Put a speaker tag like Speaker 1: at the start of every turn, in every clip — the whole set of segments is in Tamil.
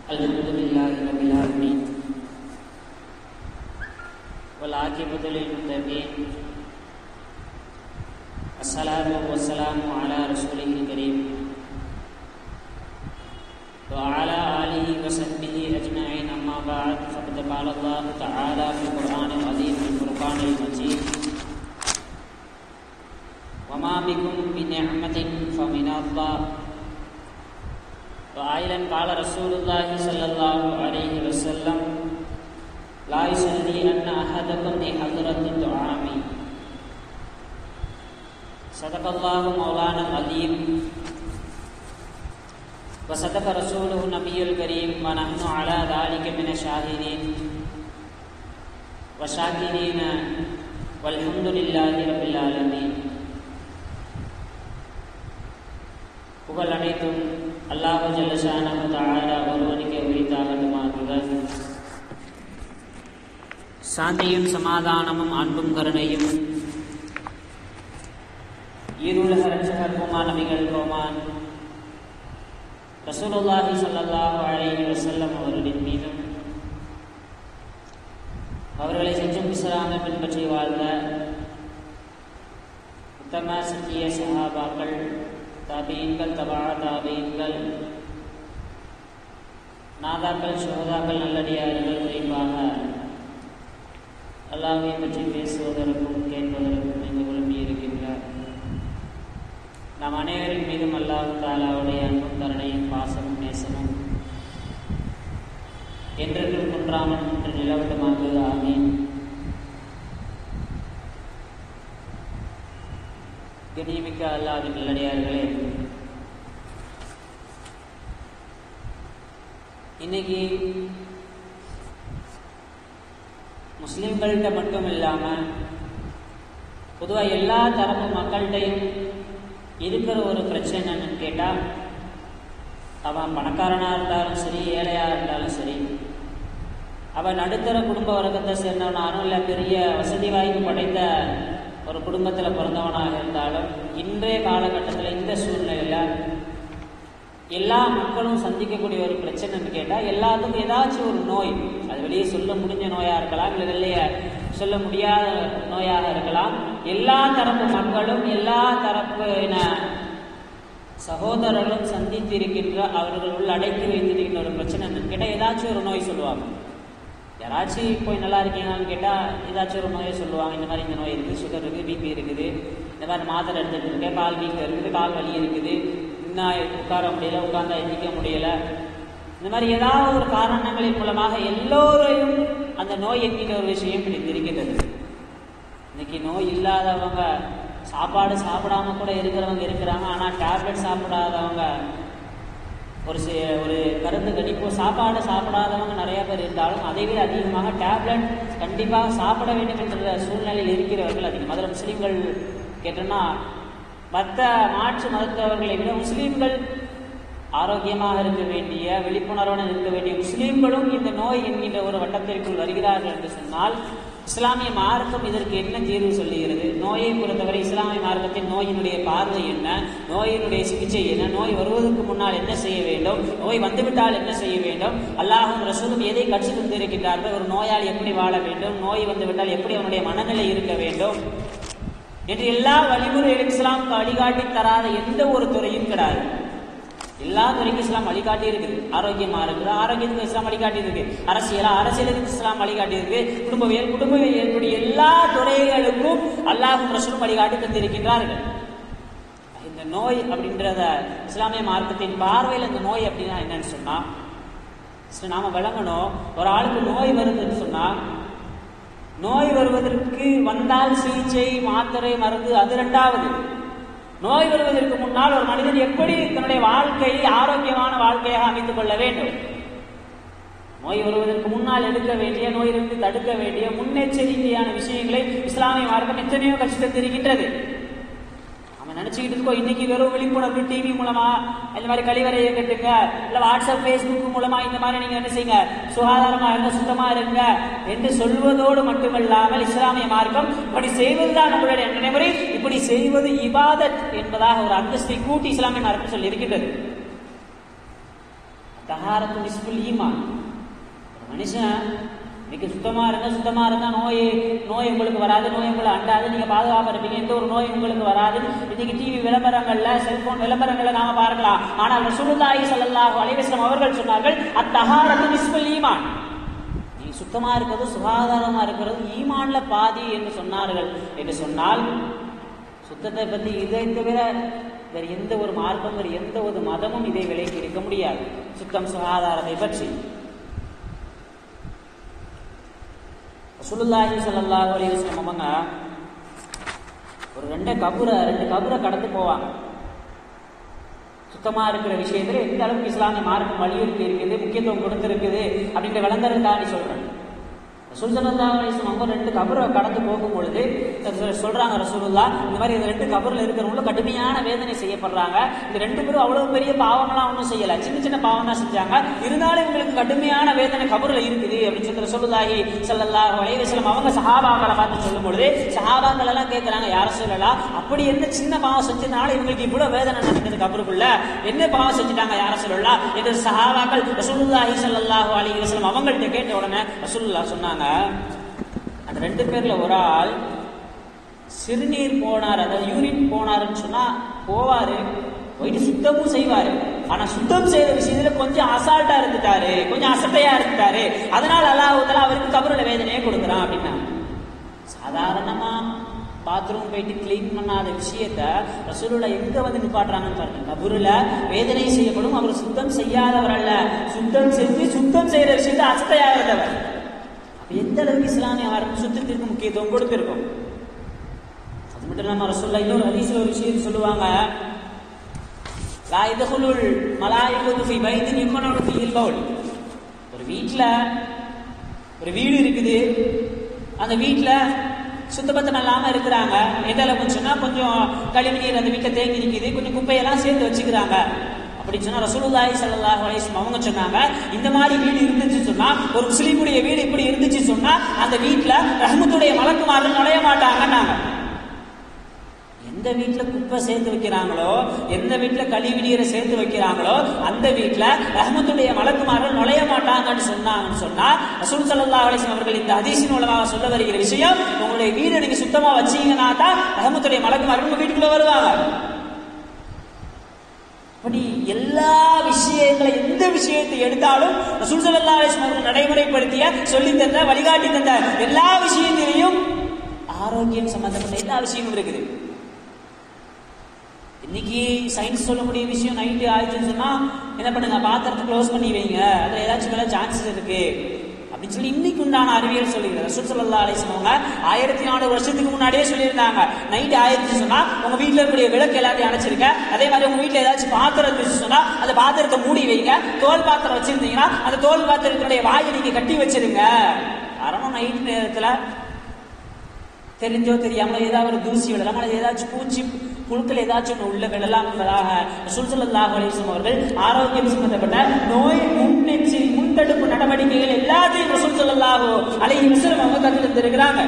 Speaker 1: الحمد لله رب العالمين والعاقبة للمتقين الصلاة والسلام على رسوله الكريم وعلى آله وصحبه أجمعين أما بعد فقد قال الله تعالى في القرآن العظيم في الفرقان المجيد وما بكم بنعمة فمن الله وأيضا قال رسول الله صلى الله عليه وسلم لا يصلي أن أحدكم بحضرة الطعام صدق الله مولانا العظيم وصدق رسوله النبي الكريم ونحن على ذلك من الشاهدين وشاكرين والحمد لله رب العالمين புகழ் அனைத்தும் அல்லாஹு ஜல்லஷானஹு தஆலா ஒருவனுக்கே உரித்தாகட்டுமாகுக சாந்தியும் சமாதானமும் அன்பும் கருணையும் ஈருலக ரட்சகர் கோமான் நபிகள் கோமான் ரசூலுல்லாஹி ஸல்லல்லாஹு அலைஹி வஸல்லம் அவர்களின் மீதும் அவர்களை செஞ்சும் இஸ்லாமை பின்பற்றி வாழ்ந்த உத்தம சத்திய சஹாபாக்கள் தாபீன்கள் தபா தாபீன்கள் நாதாக்கள் சுகதாக்கள் நல்லடியார்கள் குறிப்பாக அல்லாவை பற்றி பேசுவதற்கும் கேட்பதற்கும் இங்கு விரும்பி இருக்கின்றார் நாம் அனைவரின் மீதும் அல்லாஹு தாலாவுடைய அன்பும் கருணையும் பாசமும் நேசமும் என்றென்றும் குன்றாமல் என்று நிலவட்டமாக ஆமீன் கண்ணியமிக்க அல்லாவின் நல்லடியார்களே இன்னைக்கு முஸ்லிம்கள்கிட்ட மட்டும் இல்லாம பொதுவாக எல்லா தரப்பு மக்கள்கிட்டையும் இருக்கிற ஒரு பிரச்சனை என்னன்னு கேட்டா அவன் பணக்காரனா இருந்தாலும் சரி ஏழையா இருந்தாலும் சரி அவன் நடுத்தர குடும்ப வர்க்கத்தை சேர்ந்தவனாலும் இல்லை பெரிய வசதி வாய்ப்பு படைத்த ஒரு குடும்பத்தில் பிறந்தவனாக இருந்தாலும் இன்றைய காலகட்டத்தில் இந்த சூழ்நிலையில் எல்லா மக்களும் சந்திக்கக்கூடிய ஒரு பிரச்சனைன்னு கேட்டால் எல்லாத்துக்கும் ஏதாச்சும் ஒரு நோய் அது வெளியே சொல்ல முடிஞ்ச நோயாக இருக்கலாம் இல்லை வெளியே சொல்ல முடியாத நோயாக இருக்கலாம் எல்லா தரப்பு மக்களும் எல்லா தரப்பு சகோதரர்களும் சந்தித்திருக்கின்ற அவர்கள் உள்ள அடைத்து வைத்திருக்கின்ற ஒரு பிரச்சனை கேட்டால் ஏதாச்சும் ஒரு நோய் சொல்லுவாங்க யாராச்சும் போய் நல்லா இருக்கீங்களான்னு கேட்டால் ஏதாச்சும் ஒரு நோயை சொல்லுவாங்க இந்த மாதிரி இந்த நோய் இருக்குது சுகர் இருக்குது பிபி இருக்குது இந்த மாதிரி மாத்திரை எடுத்துகிட்டு இருக்கேன் கால் வீக்கம் இருக்குது கால் வலி இருக்குது இன்னும் உட்கார முடியல உட்கார்ந்தா எந்திக்க முடியல இந்த மாதிரி ஏதாவது ஒரு காரணங்களின் மூலமாக எல்லோரையும் அந்த நோய் என்கிற ஒரு விஷயம் பிடித்திருக்கிறது இன்னைக்கு நோய் இல்லாதவங்க சாப்பாடு சாப்பிடாம கூட இருக்கிறவங்க இருக்கிறாங்க ஆனால் டேப்லெட் சாப்பிடாதவங்க ஒரு ஒரு கருத்து கணிப்பு சாப்பாடு சாப்பிடாதவங்க நிறைய பேர் இருந்தாலும் அதை விட அதிகமாக டேப்லெட் கண்டிப்பாக சாப்பிட வேண்டும் என்ற சூழ்நிலையில் இருக்கிறவர்கள் அதிகம் அதில் முஸ்லீம்கள் கேட்டோன்னா மற்ற மாற்று மதத்தவர்களை விட முஸ்லீம்கள் ஆரோக்கியமாக இருக்க வேண்டிய விழிப்புணர்வுடன் இருக்க வேண்டிய முஸ்லீம்களும் இந்த நோய் என்கின்ற ஒரு வட்டத்திற்குள் வருகிறார்கள் என்று சொன்னால் இஸ்லாமிய மார்க்கம் இதற்கு என்ன தீர்வு சொல்லுகிறது நோயை பொறுத்தவரை இஸ்லாமிய மார்க்கத்தின் நோயினுடைய பார்வை என்ன நோயினுடைய சிகிச்சை என்ன நோய் வருவதற்கு முன்னால் என்ன செய்ய வேண்டும் நோய் வந்துவிட்டால் என்ன செய்ய வேண்டும் அல்லாஹும் ரசூலும் எதை கற்றுக் கொண்டிருக்கின்றார்கள் ஒரு நோயால் எப்படி வாழ வேண்டும் நோய் வந்துவிட்டால் எப்படி அவனுடைய மனநிலை இருக்க வேண்டும் என்று எல்லா வழிமுறைகளும் இஸ்லாமுக்கு வழிகாட்டி தராத எந்த ஒரு துறையும் கிடையாது எல்லா துறைக்கும் இஸ்லாம் வழிகாட்டி இருக்குது ஆரோக்கியமா இருக்குது ஆரோக்கியத்துக்கு இஸ்லாம் வழிகாட்டி இருக்கு அரசியலா அரசியலுக்கு இஸ்லாம் வழிகாட்டி இருக்கு குடும்பவியல் குடும்பவியல் ஏற்புடைய எல்லா துறைகளுக்கும் அல்லாஹும் ரசூலும் வழிகாட்டி தந்திருக்கின்றார்கள் இந்த நோய் அப்படின்றத இஸ்லாமிய மார்க்கத்தின் பார்வையில் இந்த நோய் அப்படின்னா என்னன்னு சொன்னா நாம விளங்கணும் ஒரு ஆளுக்கு நோய் வருதுன்னு சொன்னா நோய் வருவதற்கு வந்தால் சிகிச்சை மாத்திரை மருந்து அது ரெண்டாவது நோய் வருவதற்கு முன்னால் ஒரு மனிதன் எப்படி தன்னுடைய வாழ்க்கையை ஆரோக்கியமான வாழ்க்கையாக அமைத்துக் கொள்ள வேண்டும் நோய் வருவதற்கு முன்னால் எடுக்க வேண்டிய நோயிலிருந்து தடுக்க வேண்டிய முன்னெச்சரிக்கையான விஷயங்களை இஸ்லாமிய மார்க்கம் எத்தனையோ கட்சி தந்திருக்கின்றது அவன் நினைச்சுக்கிட்டு இருக்கோ இன்னைக்கு வெறும் விழிப்புணர்வு டிவி மூலமா இந்த மாதிரி கழிவறையை கட்டுங்க இல்ல வாட்ஸ்அப் பேஸ்புக் மூலமா இந்த மாதிரி நீங்க என்ன செய்யுங்க சுகாதாரமா இருங்க சுத்தமா இருங்க என்று சொல்வதோடு மட்டுமல்லாமல் இஸ்லாமிய மார்க்கம் இப்படி செய்வதுதான் நம்மளுடைய நடைமுறை இப்படி செய்வது இபாதத் என்பதாக ஒரு அந்தஸ்தை கூட்டி இஸ்லாமிய மார்க்கம் சொல்லி இருக்கின்றது தஹாரத்து நிஸ்புல் ஈமான் ஒரு மனுஷன் இன்னைக்கு சுத்தமா இருந்தா சுத்தமா இருந்தா நோய் நோய் உங்களுக்கு வராது நோய் உங்களை அண்டாது நீங்க பாதுகாப்பா இருப்பீங்க எந்த ஒரு நோய் உங்களுக்கு வராது இன்னைக்கு டிவி விளம்பரங்கள்ல செல்போன் விளம்பரங்கள்ல நாம பார்க்கலாம் ஆனால் ரசூலுல்லாஹி ஸல்லல்லாஹு அலைஹி வஸல்லம் அவர்கள் சொன்னார்கள் அத்தஹாரத்து நிஸ்புல் ஈமான் நீ சுத்தமா இருக்கிறது சுகாதாரமா இருக்கிறது ஈமான்ல பாதி என்று சொன்னார்கள் என்று சொன்னால் சுத்தத்தை பத்தி இதை தவிர வேற எந்த ஒரு மார்க்கம் வேறு எந்த ஒரு மதமும் இதை விலைக்கு இருக்க முடியாது சுத்தம் சுகாதாரத்தை பற்றி ரசூலுல்லாஹி ஸல்லல்லாஹு அலைஹி வஸல்லம் அவங்க ஒரு ரெண்டு கபுரை ரெண்டு கபுரை கடந்து போவாங்க சுத்தமா இருக்கிற விஷயத்துல எந்த அளவுக்கு இஸ்லாமிய மார்க்கம் வலியுறுத்தி இருக்குது முக்கியத்துவம் கொடுத்திருக்குது அப்படின்ற விளங்குறதுக்காண்டி சொல்றேன் ரசூலுல்லாஹி அலைஹி வஸல்லம் அவங்க ரெண்டு கபரை கடந்து போகும் பொழுது சொ- சொல்றாங்க ரசூலுல்லா இந்த மாதிரி இந்த ரெண்டு கபர்ல இருக்கிறவங்கள கடுமையான வேதனை செய்யப்படுறாங்க இந்த ரெண்டு பேரும் அவ்வளவு பெரிய பாவம்லாம் ஒன்றும் செய்யல சின்ன சின்ன பாவம் தான் செஞ்சாங்க இருந்தாலும் இவங்களுக்கு கடுமையான வேதனை கபர்ல இருக்குது அப்படின்னு சொல்லி ரசூலுல்லாஹி ஸல்லல்லாஹு அலைஹி வஸல்லம் அவங்க சஹாபாக்களை பார்த்து சொல்லும் பொழுது சஹாபாக்கள் எல்லாம் கேட்கறாங்க யார சொல்லலாம் அப்படி என்ன சின்ன பாவம் செஞ்சதுனால இவங்களுக்கு இவ்வளவு வேதனை நடக்குது கபருக்குள்ள என்ன பாவம் செஞ்சுட்டாங்க யார சொல்லலாம் என்று சஹாபாக்கள் ரசூலுல்லாஹி ஸல்லல்லாஹு அலைஹி வஸல்லம் அவங்கள்ட்ட கேட்ட உடனே ரசூலுல்லாஹ் சொன்னாங்க அந்த ரெண்டு பேர்ல ஒரு ஆள் சிறுநீர் போனார் அதாவது யூரின் போனாருன்னு சொன்னா போவாரு போயிட்டு சுத்தமும் செய்வாரு ஆனா சுத்தம் செய்யற விஷயத்துல கொஞ்சம் அசால்ட்டா இருந்துட்டாரு கொஞ்சம் அசட்டையா இருந்துட்டாரு அதனால அல்லாஹ் அவருக்கு கபருல வேதனையே கொடுக்குறான் அப்படின்னா சாதாரணமா பாத்ரூம் போயிட்டு க்ளீன் பண்ணாத விஷயத்த ரசூலுல்லா எங்க வந்து நிப்பாட்டுறாங்கன்னு பாருங்க கபூர்ல வேதனை செய்யப்படும் அவர் சுத்தம் செய்யாதவர் அல்ல சுத்தம் செஞ்சு சுத்தம் செய்யற விஷயத்த அசட்டையா இருந்தவர் அப்ப எந்த அளவுக்கு இஸ்லாமிய மார்க்கம் சுத்தத்திற்கு முக்கியத்துவம் கொடுத்திருக்கும் அது மட்டும் இல்லாம ரசூல்லா இன்னொரு ஹதீஸ்ல ஒரு விஷயம் சொல்லுவாங்க லா இதகுலுல் மலாயிகத்து ஃபி பைத்தின் யுக்னு ஃபீல் பவுல் ஒரு வீட்ல ஒரு வீடு இருக்குது அந்த வீட்ல சுத்தபத்தம் இல்லாம இருக்கிறாங்க எந்த அளவுக்கு சொன்னா கொஞ்சம் கழிவு நீர் அந்த வீட்டுல தேங்கி நிக்குது கொஞ்சம் குப்பையெல்லாம் சேர்த்து வச்சுக்கிறாங்க அப்படி சொன்னா ரசூலுல்லாஹி ஸல்லல்லாஹு அலைஹி வஸல்லம் அவங்க சொன்னாங்க இந்த மாதிரி வீடு இருந்துச்சு சொன்னா ஒரு முஸ்லீமுடைய வீடு இப்படி இருந்துச்சு சொன்னா அந்த வீட்ல ரஹ்மத்துடைய மலக்குமார்கள் நுழைய மாட்டாங்கன்னாங்க எந்த வீட்ல குப்பை சேர்த்து வைக்கிறாங்களோ எந்த வீட்ல கழிவு நீரை சேர்த்து வைக்கிறாங்களோ அந்த வீட்ல ரஹ்மத்துடைய மலக்குமார்கள் நுழைய மாட்டாங்கன்னு சொன்னாங்கன்னு சொன்னா ரசூல் ஸல்லல்லாஹு அலைஹி வஸல்லம் அவர்கள் இந்த ஹதீஸின் மூலமாக சொல்ல வருகிற விஷயம் உங்களுடைய வீடை நீங்க சுத்தமா வச்சீங்கன்னா தான் ரஹ்மத்துடைய மலக்குமார்கள் உங்க வீட்டுக்குள்ள வருவாங்க அப்படி எல்லா விஷயங்களை எந்த விஷயத்தை எடுத்தாலும் ரசூல் ஸல்லல்லாஹு அலைஹி வஸல்லம் அவர்கள் நடைமுறைப்படுத்திய சொல்லி தந்த வழிகாட்டி தந்த எல்லா விஷயத்திலையும் ஆரோக்கியம் சம்பந்தப்பட்ட எல்லா விஷயமும் இருக்குது இன்னைக்கு சயின்ஸ் சொல்லக்கூடிய விஷயம் நைட்டு ஆயிடுச்சுன்னு சொன்னா என்ன பண்ணுங்க பாத்திரத்தை க்ளோஸ் பண்ணி வைங்க அதுல ஏதாச்சும் மேல சான்சஸ் இருக்கு அப்படின்னு சொல்லி இன்னைக்கு உண்டான அறிவியல் சொல்லிக்கிறது ரசூல் ஸல்லல்லாஹு அலைஹி வஸல்லம் அவங்க ஆயிரத்தி நானூறு வருஷத்துக்கு முன்னாடியே சொல்லியிருந்தாங்க நைட் ஆயிடுச்சு சொன்னா உங்க வீட்ல இருக்கக்கூடிய விளக்கு எல்லாத்தையும் அணைச்சிருக்க அதே மாதிரி உங்க வீட்ல ஏதாச்சும் பாத்திரம் இருந்துச்சு சொன்னா அந்த பாத்திரத்தை மூடி வைங்க தோல் பாத்திரம் வச்சிருந்தீங்கன்னா அந்த தோல் பாத்திரத்தினுடைய வாயை நீங்க கட்டி வச்சிருங்க காரணம் நைட் நேரத்துல தெரிஞ்சோ தெரியாமலோ ஏதாவது ஒரு தூசி விடலாம் அல்லது ஏதாச்சும் பூச்சி புழுக்கள் ஏதாச்சும் ஒண்ணு உள்ள விடலாம் என்பதாக ரசூல் ஸல்லல்லாஹு அலைஹி வஸல்லம் அவர்கள் ஆரோக்கியம் சம்பந்தப்பட்ட நோய் முன்னெச்சி முன்தடுப்பு நடவடிக்கைகள் எல்லாத்தையும் ரசூல் ஸல்லல்லாஹு அலைஹி வஸல்லம் அவங்க கற்று தந்திருக்கிறாங்க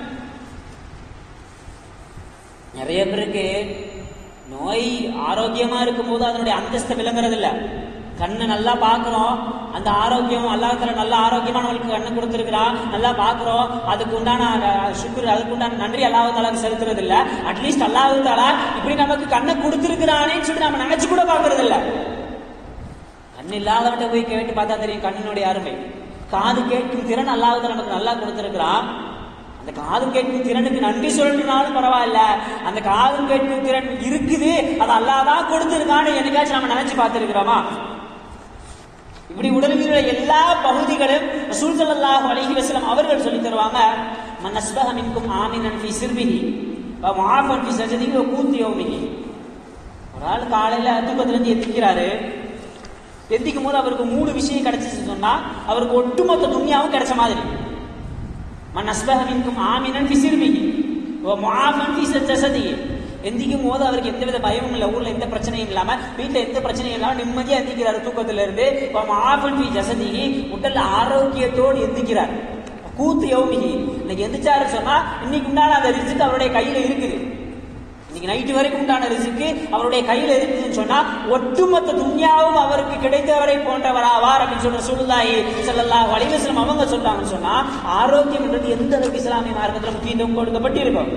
Speaker 1: நிறைய பேருக்கு நோய் ஆரோக்கியமா இருக்கும்போது அதனுடைய அந்தஸ்தை விளங்குறது இல்ல கண்ணு நல்லா பார்க்கிறோம் அந்த ஆரோக்கியம் அல்லாஹ்ல நல்ல ஆரோக்கியமானவங்களுக்கு கண்ணு கொடுத்துருக்கிறான் நல்லா பார்க்கிறோம் அதுக்கு உண்டான சுக்குர் அதுக்கு உண்டான நன்றி அல்லாஹ் தாலாக்கு செலுத்துறது இல்ல அட்லீஸ்ட் அல்லாஹ் தாலா இப்படி நமக்கு கண்ணை கொடுத்துருக்கிறானேன்னு சொல்லி நம்ம நினைச்சு கூட பார்க்கறது இல்ல கண் இல்லாதவன்ட்ட போய் கேட்டு பார்த்தா தெரியும் கண்ணினுடைய அருமை காது கேட்கும் திறன் அல்லாஹ் நமக்கு நல்லா கொடுத்துருக்கிறான் அந்த காது கேட்கும் திறனுக்கு நன்றி சொல்றதுனாலும் பரவாயில்ல அந்த காது கேட்கும் திறன் இருக்குது அது அல்லாதான் கொடுத்திருக்கான்னு என்னைக்காச்சும் நம்ம நினைச்சு பார்த்திருக்கிறோமா இப்படி உடலில் உள்ள எல்லா பகுதிகளும் ரசூல் ஸல்லல்லாஹு அலைஹி வஸல்லம் அவர்கள் சொல்லி தருவாங்க மன் அஸ்பஹ மின்கும் ஆமினன் ஃபீ சிர்பிஹி வ முஆஃபன் ஃபீ சஜதிஹி வ கூத்தி யௌமிஹி ஒரு ஆள் காலையில தூக்கத்துல இருந்து எந்திக்கிறாரு எந்திக்கும் போது அவருக்கு மூணு விஷயம் கிடைச்சிச்சு சொன்னா அவருக்கு ஒட்டுமொத்த துன்யாவும் கிடைச்ச மாதிரி மன் அஸ்பஹ மின்கும் ஆமினன் ஃபீ சிர்பிஹி வ முஆஃபன் ஃபீ ஜஸதிஹி எந்திக்கும் போது அவருக்கு எந்தவித பயமும் இல்லை ஊர்ல எந்த பிரச்சனையும் இல்லாம வீட்டுல எந்த பிரச்சனையும் இல்லாம நிம்மதியா எந்திக்கிறார் தூக்கத்துல இருந்து ஆஃபன் ஃபி ஜசதிஹி உடல்ல ஆரோக்கியத்தோடு எந்திக்கிறார் கூத்து யௌமிஹி இன்னைக்கு எந்திரிச்சாரு சொன்னா இன்னைக்கு உண்டான அந்த ரிசுக்கு அவருடைய கையில இருக்குது இன்னைக்கு இன்னைக்கு நைட்டு வரைக்கும் உண்டான ரிசுக்கு அவருடைய கையில் இருக்குதுன்னு சொன்னா ஒட்டுமொத்த துன்யாவும் அவருக்கு கிடைத்தவரை போன்றவராவார் அப்படின்னு சொல்ற சூழ்நாயி செல்லல்லா வலிவசலம் அவங்க சொல்றாங்கன்னு சொன்னா ஆரோக்கியம் என்றது எந்த அளவுக்கு இஸ்லாமிய மார்க்கத்தில் முக்கியத்துவம் கொடுக்கப்பட்டிருக்கும்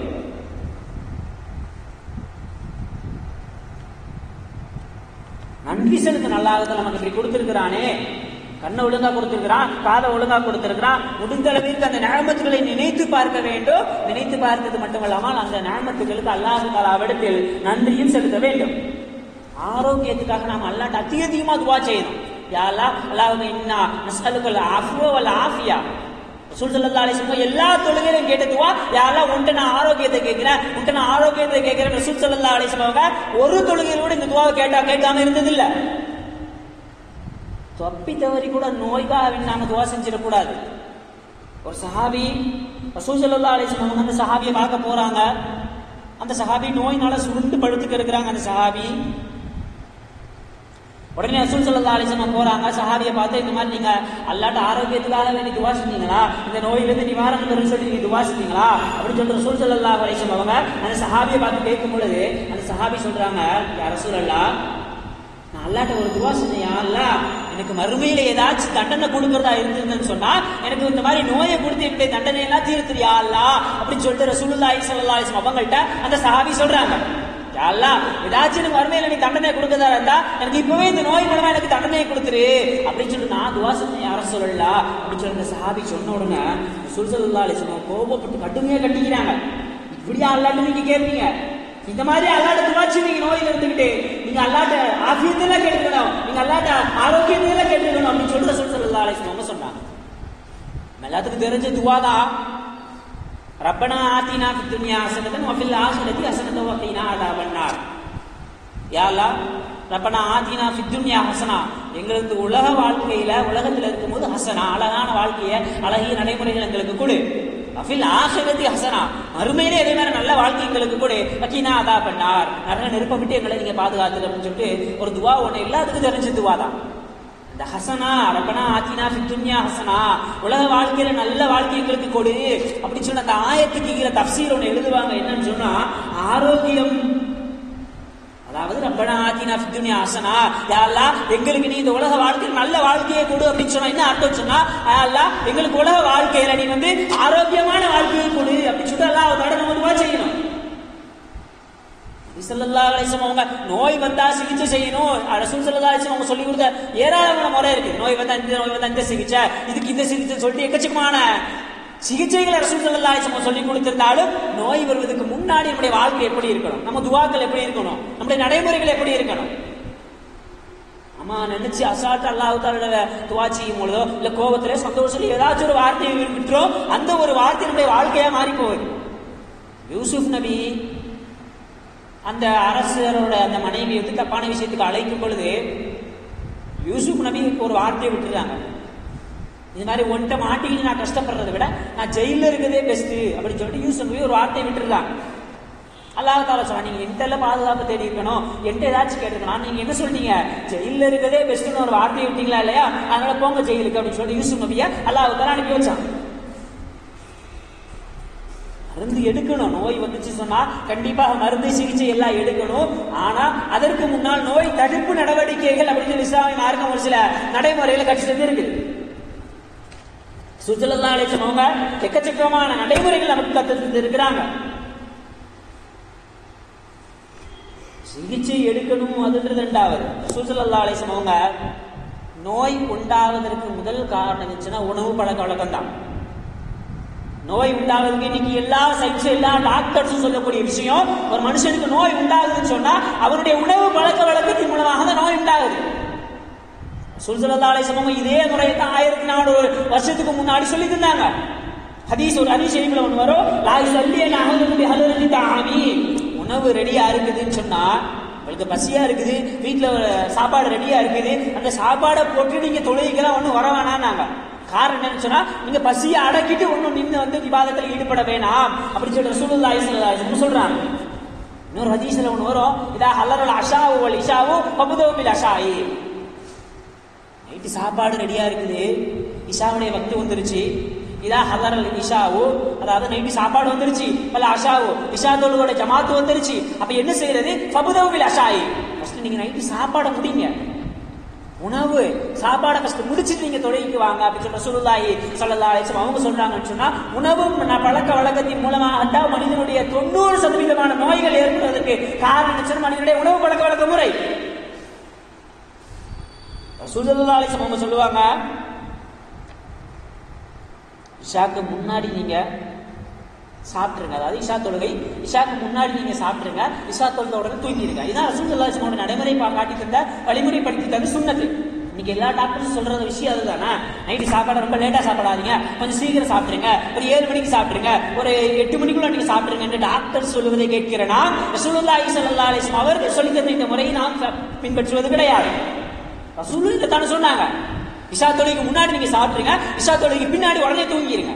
Speaker 1: நன்றி செலுத்த நல்லாக நமக்கு இப்படி கொடுத்திருக்கிறானே கண்ணை ஒழுங்கா கொடுத்திருக்கிறான் காதை ஒழுங்கா கொடுத்திருக்கிறான் முடிந்த அளவிற்கு அந்த நியமத்துகளை நினைத்து பார்க்க வேண்டும் நினைத்து பார்த்தது மட்டுமல்லாமல் அந்த நியமத்துகளுக்கு அல்லாஹு தாலாவிடத்தில் நன்றியும் செலுத்த வேண்டும் ஆரோக்கியத்துக்காக நாம் அல்லாட்ட அதிக அதிகமா துவா செய்யணும் யாரா அல்லாஹ் இன்னா நஸ்அலுக்கல் ஆஃபுவ வல் ஆஃபியா ரசூல் ஸல்லல்லாஹு அலைஹி வஸல்லம் எல்லா தொழுகையிலும் கேட்ட துவா யாரெல்லாம் உன்ட்ட நான் ஆரோக்கியத்தை கேட்கிறேன் உன்ட்ட நான் ஆரோக்கியத்தை கேட்கிறேன் ரசூல் ஸல்லல்லாஹு அலைஹி வஸல்லம் அவங்க ஒரு தொழுகையில கூட இந்த துவாவை கேட்டா கேட்காம இருந்ததில்ல தப்பி தவறி கூட நோய்க்காக நாம துவா செஞ்சிடக்கூடாது ஒரு சஹாபி ரசூல் ஸல்லல்லாஹு அலைஹி வஸல்லம் அவங்க அந்த சஹாபியை பார்க்க போறாங்க அந்த சஹாபி நோயினால சுருண்டு படுத்துக்க இருக்கிறாங்க அந்த சஹாபி உடனே ரசூல் ஸல்லல்லாஹு அலைஹி வஸல்லம் போறாங்க சஹாபியை பார்த்து இந்த மாதிரி நீங்க அல்லாட்ட ஆரோக்கியத்துக்காக வேண்டி துவா செஞ்சீங்களா இந்த நோயிலிருந்து நிவாரணம் பெறும் சொல்லி நீங்க துவா செஞ்சீங்களா அப்படின்னு சொல்ற ரசூல் ஸல்லல்லாஹு அலைஹி வஸல்லம் அவங்க அந்த சஹாபியை பார்த்து கேட்கும் பொழுது அந்த சஹாபி சொல்றாங்க யா ரசூலல்லாஹ் நான் அல்லாட்ட ஒரு துவா சொன்னேன் அல்ல எனக்கு மறுமையில ஏதாச்சும் தண்டனை கொடுக்கறதா இருந்ததுன்னு சொன்னா எனக்கு இந்த மாதிரி நோயை கொடுத்து என்னுடைய தண்டனை எல்லாம் தீர்த்துறியா அல்லா அப்படின்னு சொல்லிட்டு ரசூலுல்லாஹி ஸல்லல்லாஹு அலைஹி வஸல்லம் அவங்கள்ட்ட அந்த சஹாபி சொல்றாங்க யா அல்லாஹ் ஏதாச்சும் எனக்கு மறுமையில நீ தண்டனை கொடுக்கறதா இருந்தா எனக்கு இப்பவே இந்த நோய் மூலமா எனக்கு தண்டனை கொடுத்துரு அப்படின்னு சொல்லிட்டு நான் துவா சொன்னேன் யார சொல்லலாம் அப்படின்னு சொல்லி அந்த சஹாபி சொன்ன உடனே ரசூல் ஸல்லல்லாஹு அலைஹி வஸல்லம் கோபப்பட்டு கடுமையா கட்டிக்கிறாங்க இப்படியா அல்லாட்ட நீங்க கேட்பீங்க இந்த மாதிரி அல்லாட்ட துவாச்சு நீங்க நோயில இருந்துகிட்டு நீங்க அல்லாட்ட ஆபியத்தெல்லாம் கேட்டுக்கணும் நீங்க அல்லாட்ட ஆரோக்கியத்தையெல்லாம் கேட்டுக்கணும் அப்படின்னு சொல்லி ரசூல் ஸல்லல்லாஹு அலைஹி வஸல்லம் சொன்னாங்க நம்ம எல்லாத்துக்கும் தெரிஞ்ச துவா தான் ரப்பனா ஆத்தினா ஃபித் துன்யா ஹஸனத்தன் வ ஃபில் ஆখিরাতি ஹஸனத்தன் வ கீனா அதாபன் நார் யா அல்லாஹ் ரப்பனா ஆத்தினா ஃபித் துன்யா ஹஸனா எங்களுக்கு உலக வாழ்க்கையில உலகத்துல இருக்கும்போது ஹசனா அழகான வாழ்க்கைய அழகிய நடைமுறைகள் எங்களுக்கு கொடு அஃபில் ஆஹிரத்தி ஹசனா மறுமையிலே இதே மாதிரி நல்ல வாழ்க்கை எங்களுக்கு கூட அக்கீனா அதா பண்ணார் நரக நெருப்ப விட்டு எங்களை நீங்க பாதுகாத்து அப்படின்னு சொல்லிட்டு ஒரு துவா ஒண்ணு எல்லாத்துக்கும் தெரிஞ்ச துவா தான் இந்த ஹசனா ரப்பனா ஆத்தினா ஃபித்துன்யா ஹசனா உலக வாழ்க்கையில நல்ல வாழ்க்கை எங்களுக்கு கொடு அப்படின்னு சொன்ன அந்த ஆயத்துக்கு கீழே தப்சீர் ஒண்ணு எழுதுவாங்க என்னன்னு சொன்னா ஆரோக்கியம் அதாவது ரப்பனா ஆத்தினா ஃபித்துன்யா ஹசனா யா அல்லாஹ் எங்களுக்கு நீ இந்த உலக வாழ்க்கையில் நல்ல வாழ்க்கையை கொடு அப்படின்னு சொன்னா என்ன அர்த்தம் சொன்னா யா அல்லாஹ் எங்களுக்கு உலக வாழ்க்கையில நீ வந்து ஆரோக்கியமான வாழ்க்கையை கொடு அப்படின்னு சொல்லிட்டு அல்லாஹ் அதோட நம்ம துவா செய்யணும் ஸல்லல்லாஹு அலைஹி வஸல்லம் அவங்க நோய் வந்தா சிகிச்சை செய்யணும் ரசூல் ஸல்லல்லாஹு அலைஹி வஸல்லம் அவங்க சொல்லி கொடுத்த ஏராளமான முறை இருக்கு நோய் வந்தா இந்த நோய் வந்தா இந்த சிகிச்சை இதுக்கு இந்த சிகிச்சை சொல்லிட்டு எக்கச்சக்கமான சிகிச்சைகளை ரசூல் ஸல்லல்லாஹு அலைஹி வஸல்லம் சொல்லி கொடுத்திருந்தாலும் நோய் வருவதற்கு முன்னாடி நம்முடைய வாழ்க்கை எப்படி இருக்கணும் நம்ம துவாக்கள் எப்படி இருக்கணும் நம்முடைய நடைமுறைகள் எப்படி இருக்கணும் அம்மா நினைச்சு அசால்ட் அல்லாஹ் தாலோட துவா செய்யும் பொழுதோ இல்ல கோபத்திலே சந்தோஷத்துல ஏதாச்சும் ஒரு வார்த்தையை விட்டுறோ அந்த ஒரு வார்த்தை நம்முடைய வாழ்க்கையா மாறி போகுது யூசுப் நபி அந்த அரசரோட அந்த மனைவி வந்து தப்பான விஷயத்துக்கு அழைக்கும் பொழுது யூசுப் நபி ஒரு வார்த்தையை விட்டுறாங்க இது மாதிரி ஒன்ட்ட மாட்டிக்கிட்டு நான் கஷ்டப்படுறதை விட நான் ஜெயில இருக்கிறதே பெஸ்ட் அப்படின்னு சொல்லிட்டு யூசுப் நபி ஒரு வார்த்தையை விட்டுருந்தாங்க அல்லாஹ் தாலா சொன்னா நீங்க என்கிட்ட பாதுகாப்பு தேடி இருக்கணும் என்கிட்ட ஏதாச்சும் கேட்டுக்கணும் நீங்க என்ன சொல்றீங்க ஜெயில இருக்கதே பெஸ்ட்னு ஒரு வார்த்தையை விட்டீங்களா இல்லையா அதனால போங்க ஜெயிலுக்கு அப்படின்னு சொல்லிட்டு யூசுப் நபியை அல்லாஹ் தாலா அனுப்பி வச்சான் மருந்து எடுக்கணும் நோய் வந்துச்சு சொன்னா கண்டிப்பாக மருந்து சிகிச்சை எல்லாம் எடுக்கணும் ஆனா அதற்கு முன்னால் நோய் தடுப்பு நடவடிக்கைகள் அப்படின்னு இஸ்லாமிய மார்க்கம் ஒரு சில நடைமுறைகளை கட்சி செஞ்சிருக்கு சுஜலல்லா அழைச்சம் அவங்க எக்கச்சக்கமான நடைமுறைகள் நமக்கு கத்து இருக்கிறாங்க சிகிச்சை எடுக்கணும் அதுன்றது ரெண்டாவது சுஜலல்லா அழைச்சம் அவங்க நோய் உண்டாவதற்கு முதல் காரணம் இருந்துச்சுன்னா உணவு பழக்க வழக்கம் தான் நோய் உண்டாவதுக்கு இன்னைக்கு எல்லா சயின்ஸும் எல்லா டாக்டர்ஸும் சொல்லக்கூடிய விஷயம் ஒரு மனுஷனுக்கு நோய் உண்டாகுதுன்னு சொன்னா அவருடைய உணவு பழக்க வழக்கத்தின் மூலமாக தான் நோய் உண்டாகுது சுல்சலதாலை சமூகம் இதே முறையை தான் ஆயிரத்தி நானூறு வருஷத்துக்கு முன்னாடி சொல்லி தந்தாங்க ஹதீஸ் ஒரு ஹதீஸ் ஷெரீஃப்ல ஒன்று வரும் லாய் சொல்லி அகலுடைய ஹலுரதி தாமி உணவு ரெடியா இருக்குதுன்னு சொன்னா உங்களுக்கு பசியா இருக்குது வீட்டுல சாப்பாடு ரெடியா இருக்குது அந்த சாப்பாடை போட்டு நீங்க தொழுகைக்கெல்லாம் ஒன்றும் வர வேணான்னாங்க காரணம் என்னன்னு சொன்னா நீங்க பசியை அடக்கிட்டு ஒன்னும் நின்று வந்து விவாதத்தில் ஈடுபட வேணாம் அப்படின்னு சொல்லி ரசூலுல்லாஹி ஸல்லல்லாஹு அலைஹி வஸல்லம் சொல்றாங்க இன்னொரு ஹதீஸ்ல ஒன்று வரும் இதா ஹல்லரல் அஷாவு வல் இஷாவு பபுதோ பில் அஷாயி நைட்டு சாப்பாடு ரெடியா இருக்குது இஷாவுடைய வக்து வந்துருச்சு இதா ஹதரல் இஷாவு அதாவது நைட்டு சாப்பாடு வந்துருச்சு பல அஷாவு இஷா தொழுவோட ஜமாத்து வந்துருச்சு அப்ப என்ன செய்யறது ஃபபுதவில் அஷாயி ஃபர்ஸ்ட் நீங்க நைட்டு சாப்பாடை முடிங்க உணவு சாப்பாடை ஃபர்ஸ்ட் முடிச்சுட்டு நீங்க தொழிலுக்கு வாங்க அப்படின்னு சொல்ற சுருளாயி சொல்லலா அவங்க சொல்றாங்கன்னு சொன்னா உணவு ந- பழக்க வழக்கத்தின் மூலமாகத்தான் மனிதனுடைய தொண்ணூறு சதவீதமான நோய்கள் ஏற்படுவதற்கு காரணம் என்ன சொன்னா மனிதனுடைய உணவு பழக்க வழக்க முறை சுல்லா அலிஸ்லாம் அவங்க சொல்லுவாங்க இஷாக்கு முன்னாடி நீங்க சாப்பிட்டுருங்க அதாவது இஷா தொழுகை இஷாக்கு முன்னாடி நீங்க சாப்பிட்டுருங்க இஷா தொழுத உடனே தூங்கிடுங்க இதான் ரசூலுல்லாஹி ஸல்லல்லாஹு நடைமுறை பா- காட்டி தந்த வழிமுறைப்படுத்தி தந்த சுண்ணத்து இன்னைக்கு எல்லா டாக்டர்ஸும் சொல்ற விஷயம் அதுதானே நைட்டு சாப்பாடு ரொம்ப லேட்டா சாப்பிடாதீங்க கொஞ்சம் சீக்கிரம் சாப்பிடுங்க ஒரு ஏழு மணிக்கு சாப்பிடுங்க ஒரு எட்டு மணிக்குள்ள நீங்க சாப்பிடுங்க என்று டாக்டர் சொல்லுவதை கேட்கிறேன்னா ரசூலுல்லாஹி ஸல்லல்லாஹு அலைஹி வஸல்லம் அவர்கள் சொல்லி தந்த இந்த முறையை நாம் ப- பின்பற்றுவது கிடையாது ரசூலும் இதை தானே சொன்னாங்க இஷா தொழுகைக்கு முன்னாடி நீங்க சாப்பிடுங்க இஷா தொழுகைக்கு பின்னாடி உடனே தூங்கிடுங்க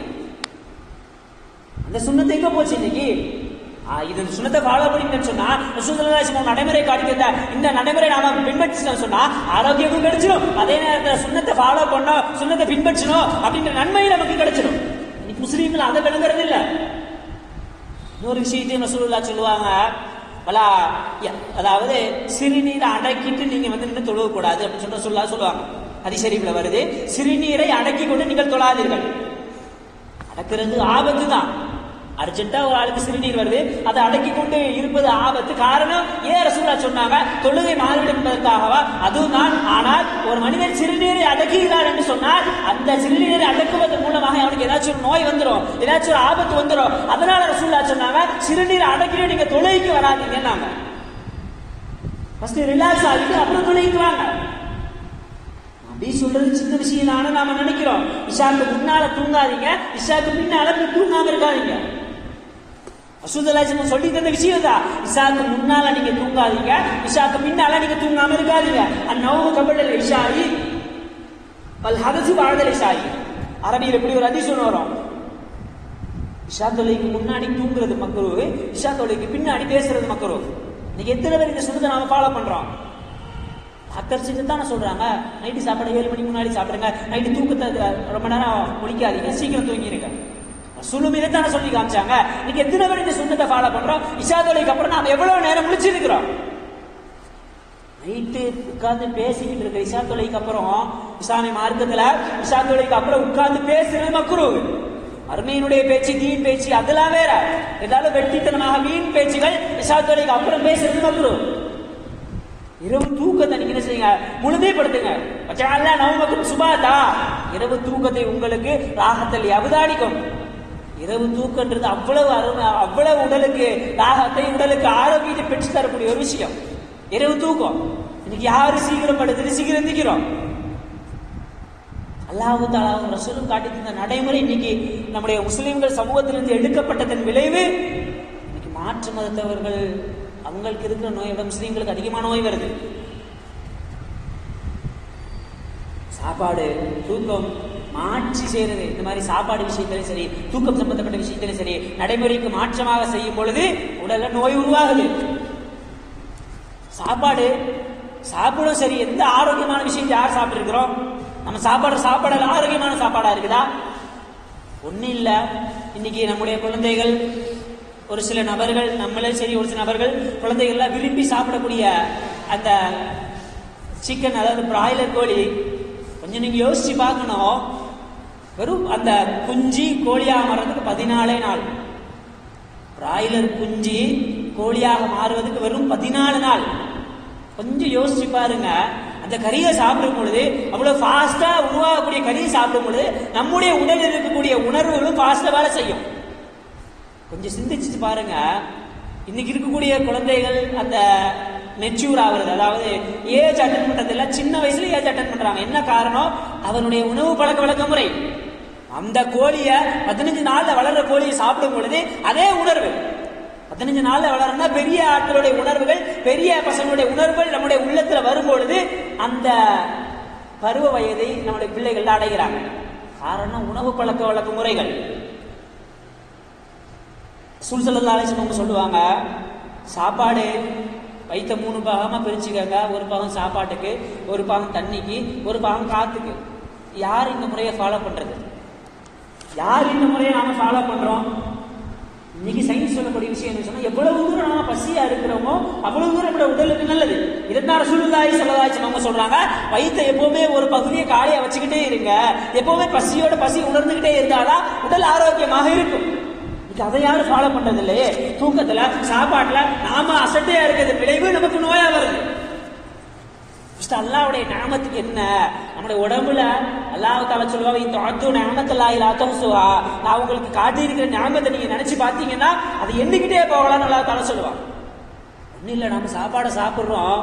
Speaker 1: அந்த சுண்ணத்தை எங்க போச்சு இன்னைக்கு ஆ, இது இந்த சுண்ணத்தை ஃபாலோ பண்ணிட்டேன்னு சொன்னா ரசூலுல்லாஹி ஸல்லல்லாஹு நடைமுறை காட்டி தந்த இந்த நடைமுறை நாம பின்பற்றிட்டோம் சொன்னா ஆரோக்கியமும் கிடைச்சிடும் அதே நேரத்துல சுண்ணத்தை ஃபாலோ பண்ணோம் சுண்ணத்தை பின்பற்றணும் அப்படின்ற நன்மை நமக்கு கிடைச்சிடும் இன்னைக்கு முஸ்லீம்கள் அதை விளங்குறது இல்ல இன்னொரு விஷயத்தையும் ரசூலுல்லாஹ் சொல்லுவாங்க வலா ய- அதாவது சிறுநீரை அடக்கிட்டு நீங்க வந்து நின்று தொழுவ கூடாது அப்படின்னு சொல்ல சொல்லா சொல்லுவாங்க ஹரிஷரீஃப்ல வருது சிறுநீரை அடக்கி கொண்டு நீங்கள் தொழாதீர்கள் அடக்கிறது ஆபத்து தான் அர்ஜென்ட்டா ஒரு ஆளுக்கு சிறுநீர் வருது அதை அடக்கி கொண்டு இருப்பது ஆபத்து காரணம் ஏன் ரசூலா சொன்னாங்க தொழுகை மாறிவிடும் என்பதற்காகவா அதுவும் தான் ஆனால் ஒரு மனிதன் சிறுநீரை அடக்குகிறார் என்று சொன்னால் அந்த சிறுநீரை அடக்குவதன் மூலமாக அவனுக்கு ஏதாச்சும் ஒரு நோய் வந்துடும் ஏதாச்சும் ஒரு ஆபத்து வந்துடும் அதனால ரசூலா சொன்னாங்க சிறுநீரை அடக்கிட்டு நீங்க தொழுகைக்கு வராதீங்கன்னாங்க ஃபர்ஸ்ட் ரிலாக்ஸ் ஆகிட்டு அப்புறம் தொழுகைக்கு வாங்க அப்படி சொல்றது சின்ன விஷயம் தானே நாம நினைக்கிறோம் இஷாக்கு முன்னால தூங்காதீங்க இஷாக்கு பின்னால போய் தூங்காம இருக்காதீங்க அசுதலாஜன் சொல்லி தந்த விஷயம் தான் இஷாக்கு முன்னால நீங்க தூங்காதீங்க இஷாக்கு பின்னால நீங்க தூங்காம இருக்காதீங்க அந்நவம கபடல் இஷாயி பல் ஹதசு வாழ்தல் இஷாயி அரபியில் எப்படி ஒரு அதிசயம் வரும் இஷா தொலைக்கு முன்னாடி தூங்குறது மக்கரு இஷா தொலைக்கு பின்னாடி பேசுறது மக்கரு இன்னைக்கு எத்தனை பேர் இந்த சுண்ணத்தை நாம ஃபாலோ பண்றோம் டாக்டர் செஞ்சு தானே சொல்றாங்க நைட்டு சாப்பாடு ஏழு மணிக்கு முன்னாடி சாப்பிடுங்க நைட்டு தூக்கத்தை அஹ், ரொம்ப நேரம் முடிக்காதீங்க சீக்கிரம் தூங்கிடுங்க சுழும் தானே சொல்லி காமிச்சாங்க இன்னைக்கு எத்தனை பேர் இந்த சுண்ணத்தை ஃபாலோ பண்றோம் இஷா தொலைக்கு அப்புறம் நாம எவ்வளவு நேரம் முழிச்சிருக்கிறோம் நைட்டு உட்கார்ந்து பேசிக்கிட்டு இருக்க இஷா தொலைக்கு அப்புறம் இஸ்லாமிய மார்க்கத்துல இஷா தொலைக்கு அப்புறம் உட்கார்ந்து பேசுறது மக்குரு அருமையினுடைய பேச்சு வீண் பேச்சு அதெல்லாம் வேற ஏதாவது வெட்டித்தனமாக வீண் பேச்சுகள் இஷா தொலைக்கு அப்புறம் பேசுறது மக்குரு இரவு தூக்கத்தை நீங்க என்ன செய்யுங்க முழுமைப்படுத்துங்க வச்சால நவமக்கும் சுபாதா இரவு தூக்கத்தை உங்களுக்கு ராகத்தில் அவதானிக்கும் இரவு தூக்கன்றது அவ்வளவு அருமை அவ்வளவு உடலுக்கு ராகத்தை உடலுக்கு ஆரோக்கியத்தை பெற்று தரக்கூடிய ஒரு விஷயம் இரவு தூக்கம் இன்னைக்கு யாரு சீக்கிரம் படுத்துட்டு சீக்கிரம் எந்திக்கிறோம் அல்லாஹு தாலாவும் ரசூலும் காட்டி தந்த நடைமுறை இன்னைக்கு நம்முடைய முஸ்லிம்கள் சமூகத்திலிருந்து எடுக்கப்பட்டதன் விளைவு இன்னைக்கு மாற்று மதத்தவர்கள் அவங்களுக்கு இருக்கிற நோயை விட முஸ்லீம்களுக்கு அதிகமான நோய் வருது சாப்பாடு தூக்கம் மாற்றி செய்யறது இந்த மாதிரி சாப்பாடு விஷயத்திலும் சரி தூக்கம் சம்பந்தப்பட்ட விஷயத்திலும் சரி நடைமுறைக்கு மாற்றமாக செய்யும் பொழுது உடல்ல நோய் உருவாகுது சாப்பாடு சாப்பிடும் சரி எந்த ஆரோக்கியமான விஷயத்தை யார் சாப்பிட்டுருக்கிறோம் நம்ம சாப்பாடு சாப்பாடு ஆரோக்கியமான சாப்பாடா இருக்குதா ஒன்றும் இல்லை இன்னைக்கு நம்முடைய குழந்தைகள் ஒரு சில நபர்கள் நம்மளே சரி ஒரு சில நபர்கள் குழந்தைகள்லாம் விரும்பி சாப்பிடக்கூடிய அந்த சிக்கன் அதாவது பிராய்லர் கோழி கொஞ்சம் நீங்க யோசிச்சு பார்க்கணும் வெறும் அந்த குஞ்சு கோழியாக மாறுறதுக்கு பதினாலே நாள் பிராய்லர் குஞ்சு கோழியாக மாறுவதற்கு வெறும் பதினாலு நாள் கொஞ்சம் யோசிச்சு பாருங்க அந்த கறியை சாப்பிடும் பொழுது அவ்வளவு ஃபாஸ்டா உருவாகக்கூடிய கறியை சாப்பிடும் பொழுது நம்முடைய உடலில் இருக்கக்கூடிய உணர்வுகளும் ஃபாஸ்டா வேலை செய்யும் கொஞ்சம் சிந்திச்சு பாருங்க இன்னைக்கு இருக்கக்கூடிய குழந்தைகள் அந்த மெச்சூர் ஆகுறது அதாவது ஏஜ் அட்டன் பண்றது எல்லாம் சின்ன வயசுல ஏஜ் அட்டன் பண்றாங்க என்ன காரணம் அவனுடைய உணவு பழக்க வழக்க முறை அந்த கோழியை பதினஞ்சு நாள்ல வளர்ற கோழியை சாப்பிடும் பொழுது அதே உணர்வு பதினஞ்சு நாள்ல வளரனா பெரிய ஆட்களுடைய உணர்வுகள் பெரிய பசங்களுடைய உணர்வுகள் நம்முடைய உள்ளத்துல வரும்பொழுது அந்த பருவ வயதை நம்முடைய பிள்ளைகள் அடைகிறாங்க காரணம் உணவு பழக்க வழக்க முறைகள் சுல்சல்லா அலிஸ்லம் சொல்லுவாங்க சாப்பாடு வைத்த மூணு பாகமா பிரிச்சுக்கங்க ஒரு பாகம் சாப்பாட்டுக்கு ஒரு பாகம் தண்ணிக்கு ஒரு பாகம் காத்துக்கு யார் இந்த முறையை ஃபாலோ பண்றது யார் இந்த முறையை நாம ஃபாலோ பண்றோம் இன்னைக்கு சயின்ஸ் சொல்லக்கூடிய விஷயம் என்ன சொன்னா எவ்வளவு தூரம் நாம பசியா இருக்கிறோமோ அவ்வளவு தூரம் நம்மளோட உடலுக்கு நல்லது இதனால சுழுதாய் சொல்லதாச்சும் அவங்க சொல்றாங்க வயித்தை எப்பவுமே ஒரு பகுதியை காலியா வச்சுக்கிட்டே இருங்க எப்பவுமே பசியோட பசி உணர்ந்துகிட்டே இருந்தாதான் உடல் ஆரோக்கியமாக இருக்கும் இன்னைக்கு அதை யாரும் ஃபாலோ பண்றது இல்லையே தூக்கத்துல சாப்பாட்டுல நாம அசட்டையா இருக்கிறது விளைவு நமக்கு நோயா வருது ஃபர்ஸ்ட் அல்லாவுடைய நாமத்துக்கு என்ன நம்முடைய உடம்புல அல்லாஹ் தால சொல்லுவாங்க இந்த அத்து நாமத்தல்லாஹி லா தம்சுஹா நான் உங்களுக்கு காட்டி இருக்கிற ஞாபகத்தை நீங்க நினைச்சு பார்த்தீங்கன்னா அது எண்ணிக்கிட்டே போகலாம்னு அல்லாஹ் தால சொல்லுவான் ஒன்றும் இல்லை நம்ம சாப்பாடை சாப்பிட்றோம்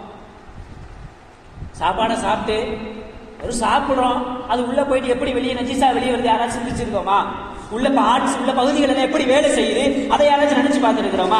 Speaker 1: சாப்பாடை சாப்பிட்டு ஒரு சாப்பிடுறோம் அது உள்ள போயிட்டு எப்படி வெளியே நஜிசா வெளியே வருது யாராச்சும் சிந்திச்சிருக்கோமா உள்ள பார்ட்ஸ் உள்ள பகுதிகள் எல்லாம் எப்படி வேலை செய்யுது அதை யாராச்சும் நினைச்சு பார்த்துருக்கிறோமா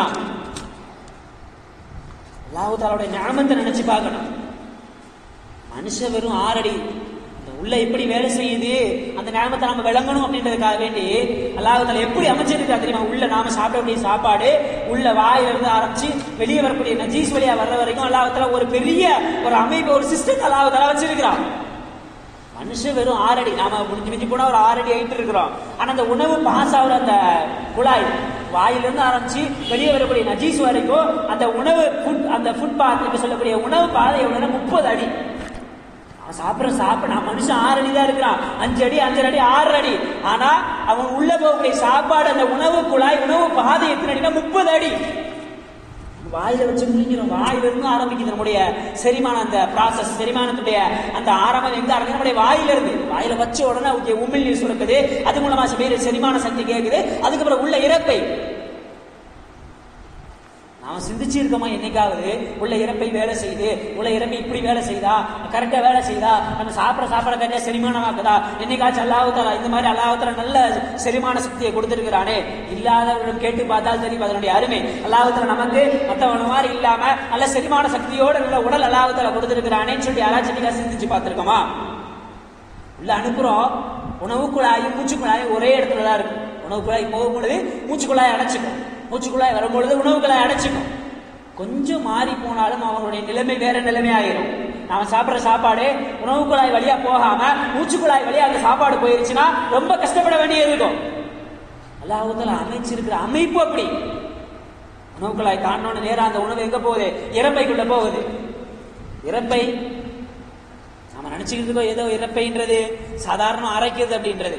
Speaker 1: அல்லாஹு தாலாவுடைய ஞாபகத்தை நினைச்சு பார்க்கணும் மனுஷன் வெறும் ஆறடி இந்த உள்ள எப்படி வேலை செய்யுது அந்த ஞாபகத்தை நம்ம விளங்கணும் அப்படின்றதுக்காக வேண்டி அல்லாஹால எப்படி அமைச்சிருக்கா தெரியுமா உள்ள நாம சாப்பிடக்கூடிய சாப்பாடு உள்ள வாயில இருந்து ஆரம்பிச்சு வெளியே வரக்கூடிய நஜீஸ் வழியா வர்ற வரைக்கும் அல்லாஹால ஒரு பெரிய ஒரு அமைப்பு ஒரு சிஸ்டத்தை அல்லாஹால வச்சிருக்கிறான் மனுஷன் வெறும் ஆறடி நாம முடிஞ்சு மிஞ்சி போனா ஒரு ஆறடி ஆயிட்டு இருக்கிறோம் ஆனா அந்த உணவு பாஸ் ஆகுற அந்த குழாய் வாயிலிருந்து ஆரம்பிச்சு வெளியே வரக்கூடிய நஜீஸ் வரைக்கும் அந்த உணவு ஃபுட் அந்த ஃபுட் பாத்துக்கு சொல்லக்கூடிய உணவு பாதையோட முப்பது அடி அவன் சாப்பிட்ற சாப்பிட நான் மனுஷன் ஆறு அடி தான் இருக்கிறான் அஞ்சு அடி அஞ்சரை அடி ஆறு அடி ஆனா அவன் உள்ள போகக்கூடிய சாப்பாடு அந்த உணவு குழாய் உணவு பாதை எத்தனை அடினா முப்பது அடி வாயில வச்சு முடிஞ்சிடும் வாயில இருந்து ஆரம்பிக்குது நம்முடைய செரிமான அந்த ப்ராசஸ் செரிமானத்துடைய அந்த ஆரம்பம் எங்க ஆரம்பிக்கும் நம்முடைய வாயில இருந்து வாயில வச்ச உடனே ஓகே உமிழ் நீர் சுரக்குது அது மூலமா வேறு செரிமான சக்தி கேட்குது அதுக்கப்புறம் உள்ள இறப்பை நாம சிந்திச்சு இருக்கோமா என்னைக்காவது உள்ள இறப்பை வேலை செய்யுது உள்ள இறப்பை இப்படி வேலை செய்தா கரெக்டா வேலை செய்தா நம்ம சாப்பிட சாப்பிட கரெக்டா செரிமானமாக்குதா என்னைக்காச்சும் அல்லாஹால இந்த மாதிரி அல்லாஹால நல்ல செரிமான சக்தியை கொடுத்திருக்கிறானே இல்லாதவர்களும் கேட்டு பார்த்தால் தெரியும் அதனுடைய அருமை அல்லாஹால நமக்கு மற்றவன மாதிரி இல்லாம நல்ல செரிமான சக்தியோட நல்ல உடல் அல்லாஹால கொடுத்திருக்கிறானேன்னு சொல்லி யாராச்சும் என்னைக்கா சிந்திச்சு பார்த்திருக்கோமா உள்ள அனுப்புறோம் உணவு குழாயும் மூச்சு குழாயும் ஒரே இடத்துல தான் இருக்கு உணவு குழாய் போகும் பொழுது மூச்சு குழாய் அடைச்சிக்கும் மூச்சு குழாய் வரும்பொழுது உணவு குழாய் அடைச்சிக்கும் கொஞ்சம் மாறி போனாலும் அவங்களுடைய நிலைமை வேற நிலைமை ஆயிரும் நாம சாப்பிடுற சாப்பாடு உணவு குழாய் வழியா போகாம மூச்சு குழாய் வழியா அந்த சாப்பாடு போயிருச்சுன்னா ரொம்ப கஷ்டப்பட வேண்டியது இருக்கும் அல்லாஹால அமைச்சிருக்கிற அமைப்பு அப்படி உணவு குழாய் காணோன்னு நேரம் அந்த உணவு எங்க போகுது இறப்பைக்குள்ள போகுது இறப்பை நம்ம நினைச்சுக்கிட்டு இருக்கோம் ஏதோ இறப்பைன்றது சாதாரண அரைக்கிறது அப்படின்றது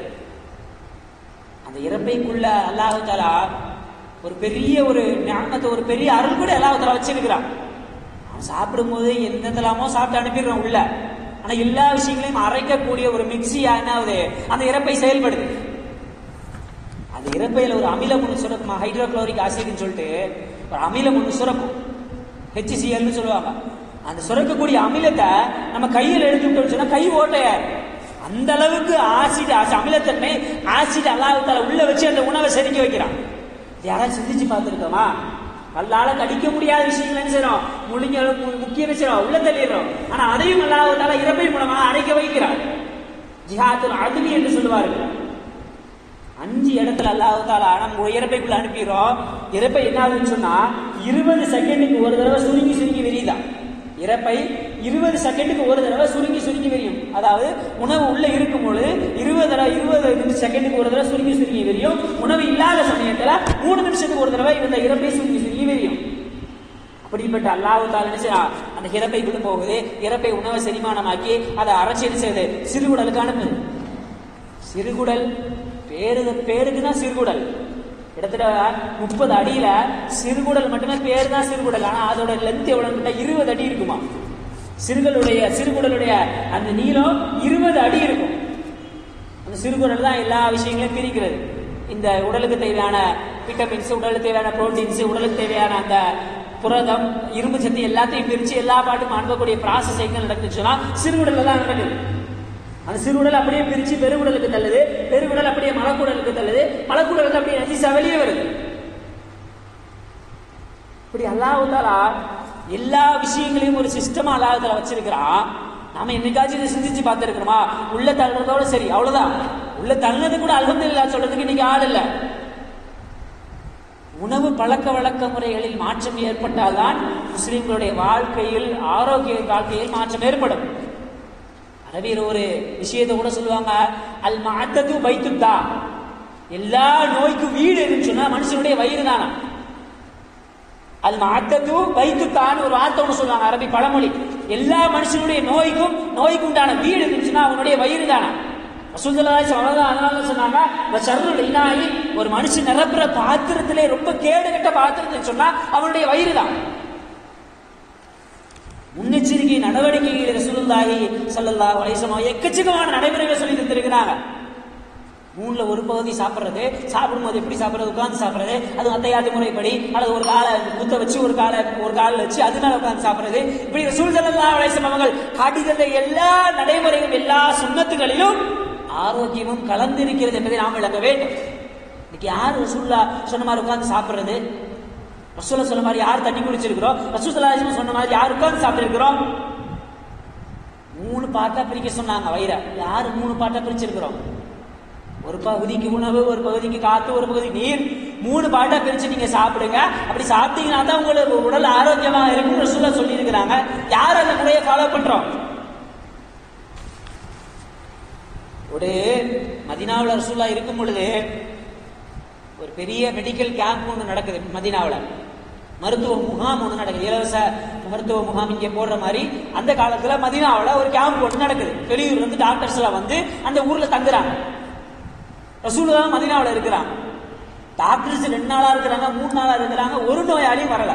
Speaker 1: அந்த இறப்பைக்குள்ள அல்லாஹு தாலா ஒரு பெரிய ஒரு ஞானத்தை ஒரு பெரிய அருள் கூட அல்லாஹு தாலா வச்சிருக்கிறான் அவன் சாப்பிடும்போது எந்தெந்தலாமோ சாப்பிட்டு அனுப்பிடுறான் உள்ள ஆனா எல்லா விஷயங்களையும் அரைக்கக்கூடிய ஒரு மிக்சியா என்ன ஆகுது அந்த இறப்பை செயல்படுது அந்த இறப்பையில ஒரு அமிலம் ஒன்று சுரக்குமா ஹைட்ரோக்ளோரிக் ஆசிட்னு சொல்லிட்டு ஒரு அமிலம் ஒன்று சுரக்கும் ஹெச்சிசிஎல்னு சொல்லுவாங்க அந்த சுரக்கக்கூடிய அமிலத்தை நம்ம கையில் எடுத்துட்டோம்னு சொன்னா கை ஓட்டையா அந்த அளவுக்கு ஆசிட் அமிலத்தன்மை ஆசிட் அல்லாஹால உள்ள வச்சு அந்த உணவை செதுக்கி வைக்கிறான் இது யாராவது சிந்திச்சு பார்த்துருக்கோமா கல்லால கடிக்க முடியாத விஷயங்கள் என்ன செய்யறோம் முழுங்க முக்கிய விஷயம் உள்ள தள்ளிடுறோம் ஆனா அதையும் அல்லாஹால இறப்பை மூலமாக அடைக்க வைக்கிறார் ஜிஹாத்துல் அதுமி என்று சொல்லுவார்கள் அஞ்சு இடத்துல அல்லாஹால நம்ம இறப்பைக்குள்ள அனுப்பிடுறோம் இறப்பை என்ன ஆகுதுன்னு சொன்னா இருபது செகண்டுக்கு ஒரு தடவை சுருங்கி சுருங்கி விரியுதான் இறப்பை இருபது செகண்டுக்கு ஒரு தடவை சுருங்கி சுருங்கி விரியும் அதாவது உணவு உள்ள இருக்கும் பொழுது இருபது தடவை இருபது செகண்டுக்கு ஒரு தடவை சுருங்கி சுருங்கி விரியும் உணவு இல்லாத சமயத்துல மூணு நிமிஷத்துக்கு ஒரு தடவை இந்த இறப்பை சுருங்கி சுருங்கி விரியும் அப்படிப்பட்ட அல்லாஹு தாலா அந்த இறப்பைக்குள்ள போகுது இறப்பை உணவை செரிமானமாக்கி அதை அரைச்சி என்ன செய்யுது சிறுகுடலுக்கு அனுப்புது சிறுகுடல் பேரு பேருக்கு தான் சிறுகுடல் கிட்டத்தட்ட முப்பது அடியில சிறுகுடல் மட்டுமே பேர் தான் சிறுகுடல் ஆனா அதோட லென்த் எவ்வளவு இருபது அடி இருக்குமா சிறுகளுடைய சிறுகுடலுடைய அந்த நீளம் இருபது அடி இருக்கும் அந்த சிறுகுடல் தான் எல்லா விஷயங்களையும் பிரிக்கிறது இந்த உடலுக்கு தேவையான விட்டமின்ஸ் உடலுக்கு தேவையான புரோட்டீன்ஸ் உடலுக்கு தேவையான அந்த புரதம் இரும்பு சக்தி எல்லாத்தையும் பிரிச்சு எல்லா பாட்டும் அனுப்பக்கூடிய ப்ராசஸ் எங்க நடக்குச்சுன்னா சிறுகுடல்ல தான் நடக்குது அந்த சிறுகுடல் அப்படியே பிரிச்சு பெருகுடலுக்கு தள்ளுது பெருகுடல் அப்படியே மலக்குடலுக்கு தள்ளுது மலக்குடலுக்கு அப்படியே நஜிசா வெளியே வருது இப்படி அல்லாஹாலா எல்லா விஷயங்களையும் ஒரு சிஸ்டமா அல்லாஹால வச்சிருக்கிறான் நாம என்னைக்காச்சும் இதை சிந்திச்சு பார்த்துருக்கிறோமா உள்ள தள்ளுறதோட சரி அவ்வளவுதான் உள்ள தள்ளுறது கூட அலமதுல்லா சொல்றதுக்கு இன்னைக்கு ஆள் இல்லை உணவு பழக்க வழக்க முறைகளில் மாற்றம் ஏற்பட்டால்தான் முஸ்லிம்களுடைய வாழ்க்கையில் ஆரோக்கிய வாழ்க்கையில் மாற்றம் ஏற்படும் அரபியில் ஒரு விஷயத்தை கூட சொல்லுவாங்க அல் மாத்தது பைத்துத்தா எல்லா நோய்க்கும் வீடு எதுன்னு சொன்னா மனுஷனுடைய வயிறு தானா அல் மாத்தது பைத்துத்தான்னு ஒரு வார்த்தை ஒன்று சொல்லுவாங்க அரபி பழமொழி எல்லா மனுஷனுடைய நோய்க்கும் நோய்க்கு உண்டான வீடு எதுன்னு சொன்னா அவனுடைய வயிறு தானா ரசூலுல்லாஹி ஸல்லல்லாஹு அதனால சொன்னாங்க "வ ஷர்ருல் இனாயி ஒரு மனுஷன் நிரப்புற பாத்திரத்திலே ரொம்ப கேடு கெட்ட பாத்திரத்தை சொன்னா அவனுடைய வயிறு தான் முன்னெச்சரிக்கை நடவடிக்கைகளை ரசூலுல்லாஹி ஸல்லல்லாஹு அலைஹி வஸல்லம் எக்கச்சக்கமான நடைமுறைகளை சொல்லி தந்திருக்கிறாங்க மூணுல ஒரு பகுதி சாப்பிடுறது சாப்பிடும்போது எப்படி சாப்பிடுறது உட்கார்ந்து சாப்பிடுறது அது அத்தையாட்டு முறைப்படி அல்லது ஒரு காலை குத்த வச்சு ஒரு காலை ஒரு காலில் வச்சு அதனால உட்கார்ந்து சாப்பிடுறது இப்படி ரசூல் ஸல்லல்லாஹு அலைஹி வஸல்லம் அவர்கள் காட்டி தந்த எல்லா நடைமுறையும் எல்லா சுண்ணத்துகளிலும் ஆரோக்கியமும் கலந்திருக்கிறது என்பதை நாம் விளக்க வேண்டும் இன்னைக்கு யார் ரசூல்லா சொன்ன மாதிரி உட்கார்ந்து சாப்பிடுறது ரசூலா சொன்ன மாதிரி யார் தண்ணி குடிச்சிருக்கிறோம் ரசூல்லா சொன்ன மாதிரி யார் உட்கார்ந்து சாப்பிட்டிருக்கிறோம் மூணு பாட்டா பிரிக்க சொன்னாங்க வயிறை யார் மூணு பாட்டா பிரிச்சிருக்கிறோம் ஒரு பகுதிக்கு உணவு ஒரு பகுதிக்கு காத்து ஒரு பகுதி நீர் மூணு பாட்டா பிரிச்சு நீங்க சாப்பிடுங்க அப்படி சாப்பிட்டீங்கன்னா தான் உங்களுக்கு உடல் ஆரோக்கியமா இருக்கும் ரசூலா சொல்லி இருக்கிறாங்க யார் அந்த முறையை ஃபாலோ பண்றோம் ஒரு மதினாவுல ரசூலா இருக்கும் பொழுது ஒரு பெரிய மெடிக்கல் கேம்ப் ஒன்று நடக்குது மதினாவுல மருத்துவ முகாம் ஒன்று நடக்குது இலவச மருத்துவ முகாம் இங்கே போடுற மாதிரி அந்த காலத்துல மதினாவுல ஒரு கேம்ப் ஒன்று நடக்குது வெளியூர்ல இருந்து டாக்டர்ஸ் எல்லாம் வந்து அந்த ஊர்ல தங்குறாங்க ரசூல் தான் மதினாவில் இருக்கிறாங்க டாக்டர்ஸ் ரெண்டு நாளா இருக்கிறாங்க மூணு நாளா இருக்கிறாங்க ஒரு நோயாளியும் வரல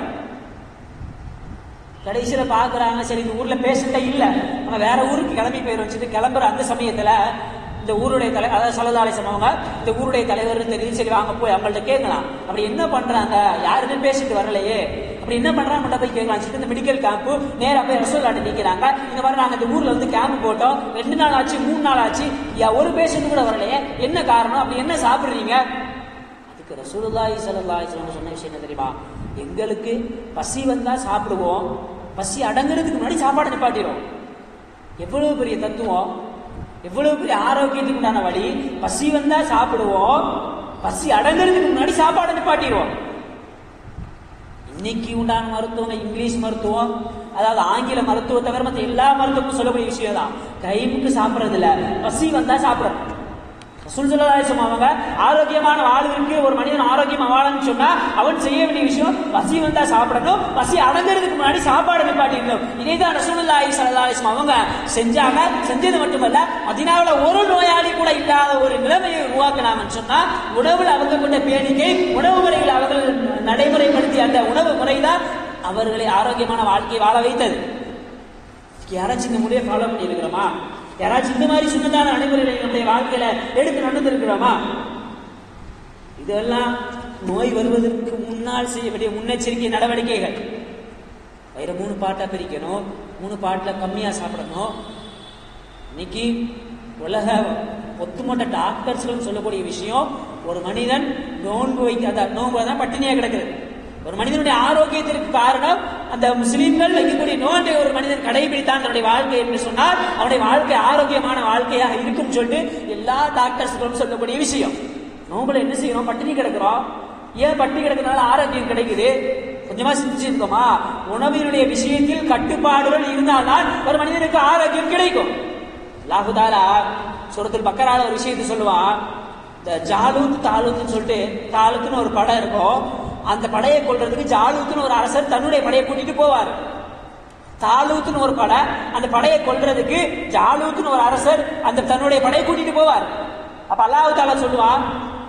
Speaker 1: கடைசியில பாக்குறாங்க சரி இந்த ஊர்ல பேஷண்டே இல்ல நம்ம வேற ஊருக்கு கிளம்பி போயிடும் வச்சுட்டு கிளம்புற அந்த சமயத்துல இந்த ஊருடைய தலை அதாவது சலதாலேசம் அவங்க இந்த ஊருடைய தலைவர் தெரியும் சரி வாங்க போய் அவங்கள்ட்ட கேட்கலாம் அப்படி என்ன பண்றாங்க யாருமே பேஷண்ட் வரலையே அப்படி என்ன பண்றாங்க மட்டும் போய் கேட்கலாம் சொல்லிட்டு இந்த மெடிக்கல் கேம்ப் நேரா போய் ரசோல்லாட்டு நிக்கிறாங்க இந்த மாதிரி நாங்க இந்த ஊர்ல வந்து கேம்ப் போட்டோம் ரெண்டு நாள் ஆச்சு மூணு நாள் ஆச்சு யா, ஒரு பேஷண்ட் கூட வரலையே என்ன காரணம் அப்படி என்ன சாப்பிடுறீங்க அதுக்கு ரசூலுல்லாஹி ஸல்லல்லாஹு அலைஹி வஸல்லம் சொன்ன விஷயம் என்ன தெரியுமா எங்களுக்கு பசி வந்தா சாப்பிடுவோம் பசி அடங்குறதுக்கு முன்னாடி சாப்பாடு நிப்பாட்டிடுவோம் எவ்வளவு பெரிய தத்துவம் எவ்வளவு பெரிய ஆரோக்கியத்துக்கு உண்டான வழி பசி வந்தா சாப்பிடுவோம் பசி அடங்குறதுக்கு முன்னாடி சாப்பாடு நிப்பாட்டிடுவோம் இன்னைக்கு உண்டான மருத்துவம் இங்கிலீஷ் மருத்துவம் அதாவது ஆங்கில மருத்துவம் தவிர மற்ற எல்லா மருத்துவமும் சொல்லக்கூடிய விஷயம் தான் டைமுக்கு சாப்பிடுறது இல்ல பசி வந்தா சாப்பிடுறது ரசூல் ஸல்லல்லாஹு அலைஹி வஸல்லம் அவங்க ஆரோக்கியமான வாழ்விற்கு ஒரு மனிதன் ஆரோக்கியமா வாழணும்னு சொன்னா அவன் செய்ய வேண்டிய விஷயம் பசி வந்தா சாப்பிடணும் பசி அடங்குறதுக்கு முன்னாடி சாப்பாடு நிப்பாட்டிடணும் இதே தான் ரசூலுல்லாஹி ஸல்லல்லாஹு அலைஹி வஸல்லம் அவங்க செஞ்சாங்க செஞ்சது மட்டுமல்ல மதீனாவுல ஒரு நோயாளி கூட இல்லாத ஒரு நிலைமையை உருவாக்கினாங்கன்னு சொன்னா உணவுல அவங்க கொண்ட பேணிக்கை உணவு முறையில் அவர்கள் நடைமுறைப்படுத்திய அந்த உணவு முறை தான் அவர்களை ஆரோக்கியமான வாழ்க்கையை வாழ வைத்தது யாராச்சும் இந்த முறையை ஃபாலோ பண்ணியிருக்கிறோமா யாராச்சும் இந்த மாதிரி சுண்ணதான நடைமுறைகளை நம்முடைய வாழ்க்கையில எடுத்து நடந்திருக்கிறோமா இதெல்லாம் நோய் வருவதற்கு முன்னால் செய்ய வேண்டிய முன்னெச்சரிக்கை நடவடிக்கைகள் வயிறை மூணு பாட்டா பிரிக்கணும் மூணு பாட்டில் கம்மியா சாப்பிடணும் இன்னைக்கு உலக ஒத்துமொத்த டாக்டர்ஸ்கள் சொல்லக்கூடிய விஷயம் ஒரு மனிதன் நோன்பு வைக்காத நோன்பு தான் பட்டினியா கிடக்குது ஒரு மனிதனுடைய ஆரோக்கியத்திற்கு காரணம் அந்த முஸ்லிம்கள் வைக்கக்கூடிய நோன்பை ஒரு மனிதன் கடைபிடித்தான் தன்னுடைய வாழ்க்கை என்று சொன்னால் அவனுடைய வாழ்க்கை ஆரோக்கியமான வாழ்க்கையாக இருக்கும் சொல்லிட்டு எல்லா டாக்டர்ஸ்களும் சொல்லக்கூடிய விஷயம் நோம்புல என்ன செய்யணும் பட்டினி கிடக்குறோம் ஏன் பட்டினி கிடக்கிறதுனால ஆரோக்கியம் கிடைக்குது கொஞ்சமா சிந்திச்சிருக்கோமா உணவினுடைய விஷயத்தில் கட்டுப்பாடுகள் இருந்தால்தான் ஒரு மனிதனுக்கு ஆரோக்கியம் கிடைக்கும் லாகுதாலா சூரத்தில் பக்கரால ஒரு விஷயத்தை சொல்லுவான் இந்த ஜாலூத் தாலூத்னு சொல்லிட்டு தாலூத்துன்னு ஒரு படம் இருக்கும் அந்த படையை கொள்றதுக்கு ஜாலூத்துன்னு ஒரு அரசர் தன்னுடைய படையை கூட்டிட்டு போவார் தாலூத்துன்னு ஒரு படை அந்த படையை கொல்றதுக்கு ஜாலூத்துன்னு ஒரு அரசர் அந்த தன்னுடைய படையை கூட்டிட்டு போவார் அப்ப அல்லாஹ் தாலா சொல்லுவான்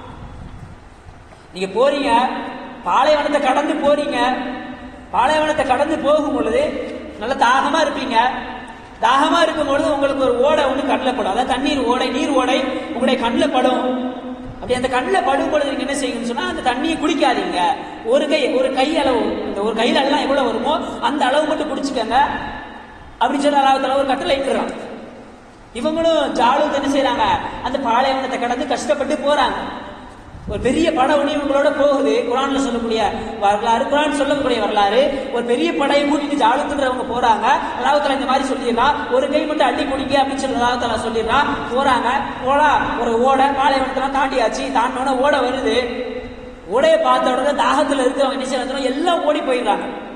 Speaker 1: நீங்க போறீங்க பாலைவனத்தை கடந்து போறீங்க பாலைவனத்தை கடந்து போகும் பொழுது நல்ல தாகமா இருப்பீங்க தாகமா இருக்கும் பொழுது உங்களுக்கு ஒரு ஓடை ஒன்று கண்ணில் படும் அதாவது தண்ணீர் ஓடை நீர் ஓடை உங்களுடைய கண்ணில் படும் அப்படி அந்த கண்ணில் படும் பொழுது நீங்க என்ன செய்யணும்னு சொன்னா அந்த தண்ணியை குடிக்காதீங்க ஒரு கை ஒரு கை அளவு அந்த ஒரு கையில எல்லாம் எவ்வளவு வருமோ அந்த அளவு மட்டும் குடிச்சுக்கங்க அப்படி சொல்லி அல்லாஹ் ஒரு கட்டளை இட்டுறான் இவங்களும் ஜாலூத் என்ன செய்யறாங்க அந்த பாலைவனத்தை கடந்து கஷ்டப்பட்டு போறாங்க ஒரு பெரிய படை ஒண்ணு இவங்களோட போகுது குரான்ல சொல்லக்கூடிய வரலாறு குரான் சொல்லக்கூடிய வரலாறு ஒரு பெரிய படையை கூட்டிட்டு ஜாலத்துன்றவங்க போறாங்க அல்லாஹால இந்த மாதிரி சொல்லிடுறான் ஒரு கை மட்டும் அள்ளி குடிங்க அப்படின்னு சொல்லி அல்லாஹால சொல்லிடுறான் போறாங்க போலா ஒரு ஓடை பாலைவனத்தெல்லாம் தாண்டியாச்சு தாண்டினோட ஓடை வருது ஓடையை பார்த்த உடனே தாகத்துல இருக்கிறவங்க என்ன செய்யறாங்க எல்லாம் ஓடி போயிடுறாங்க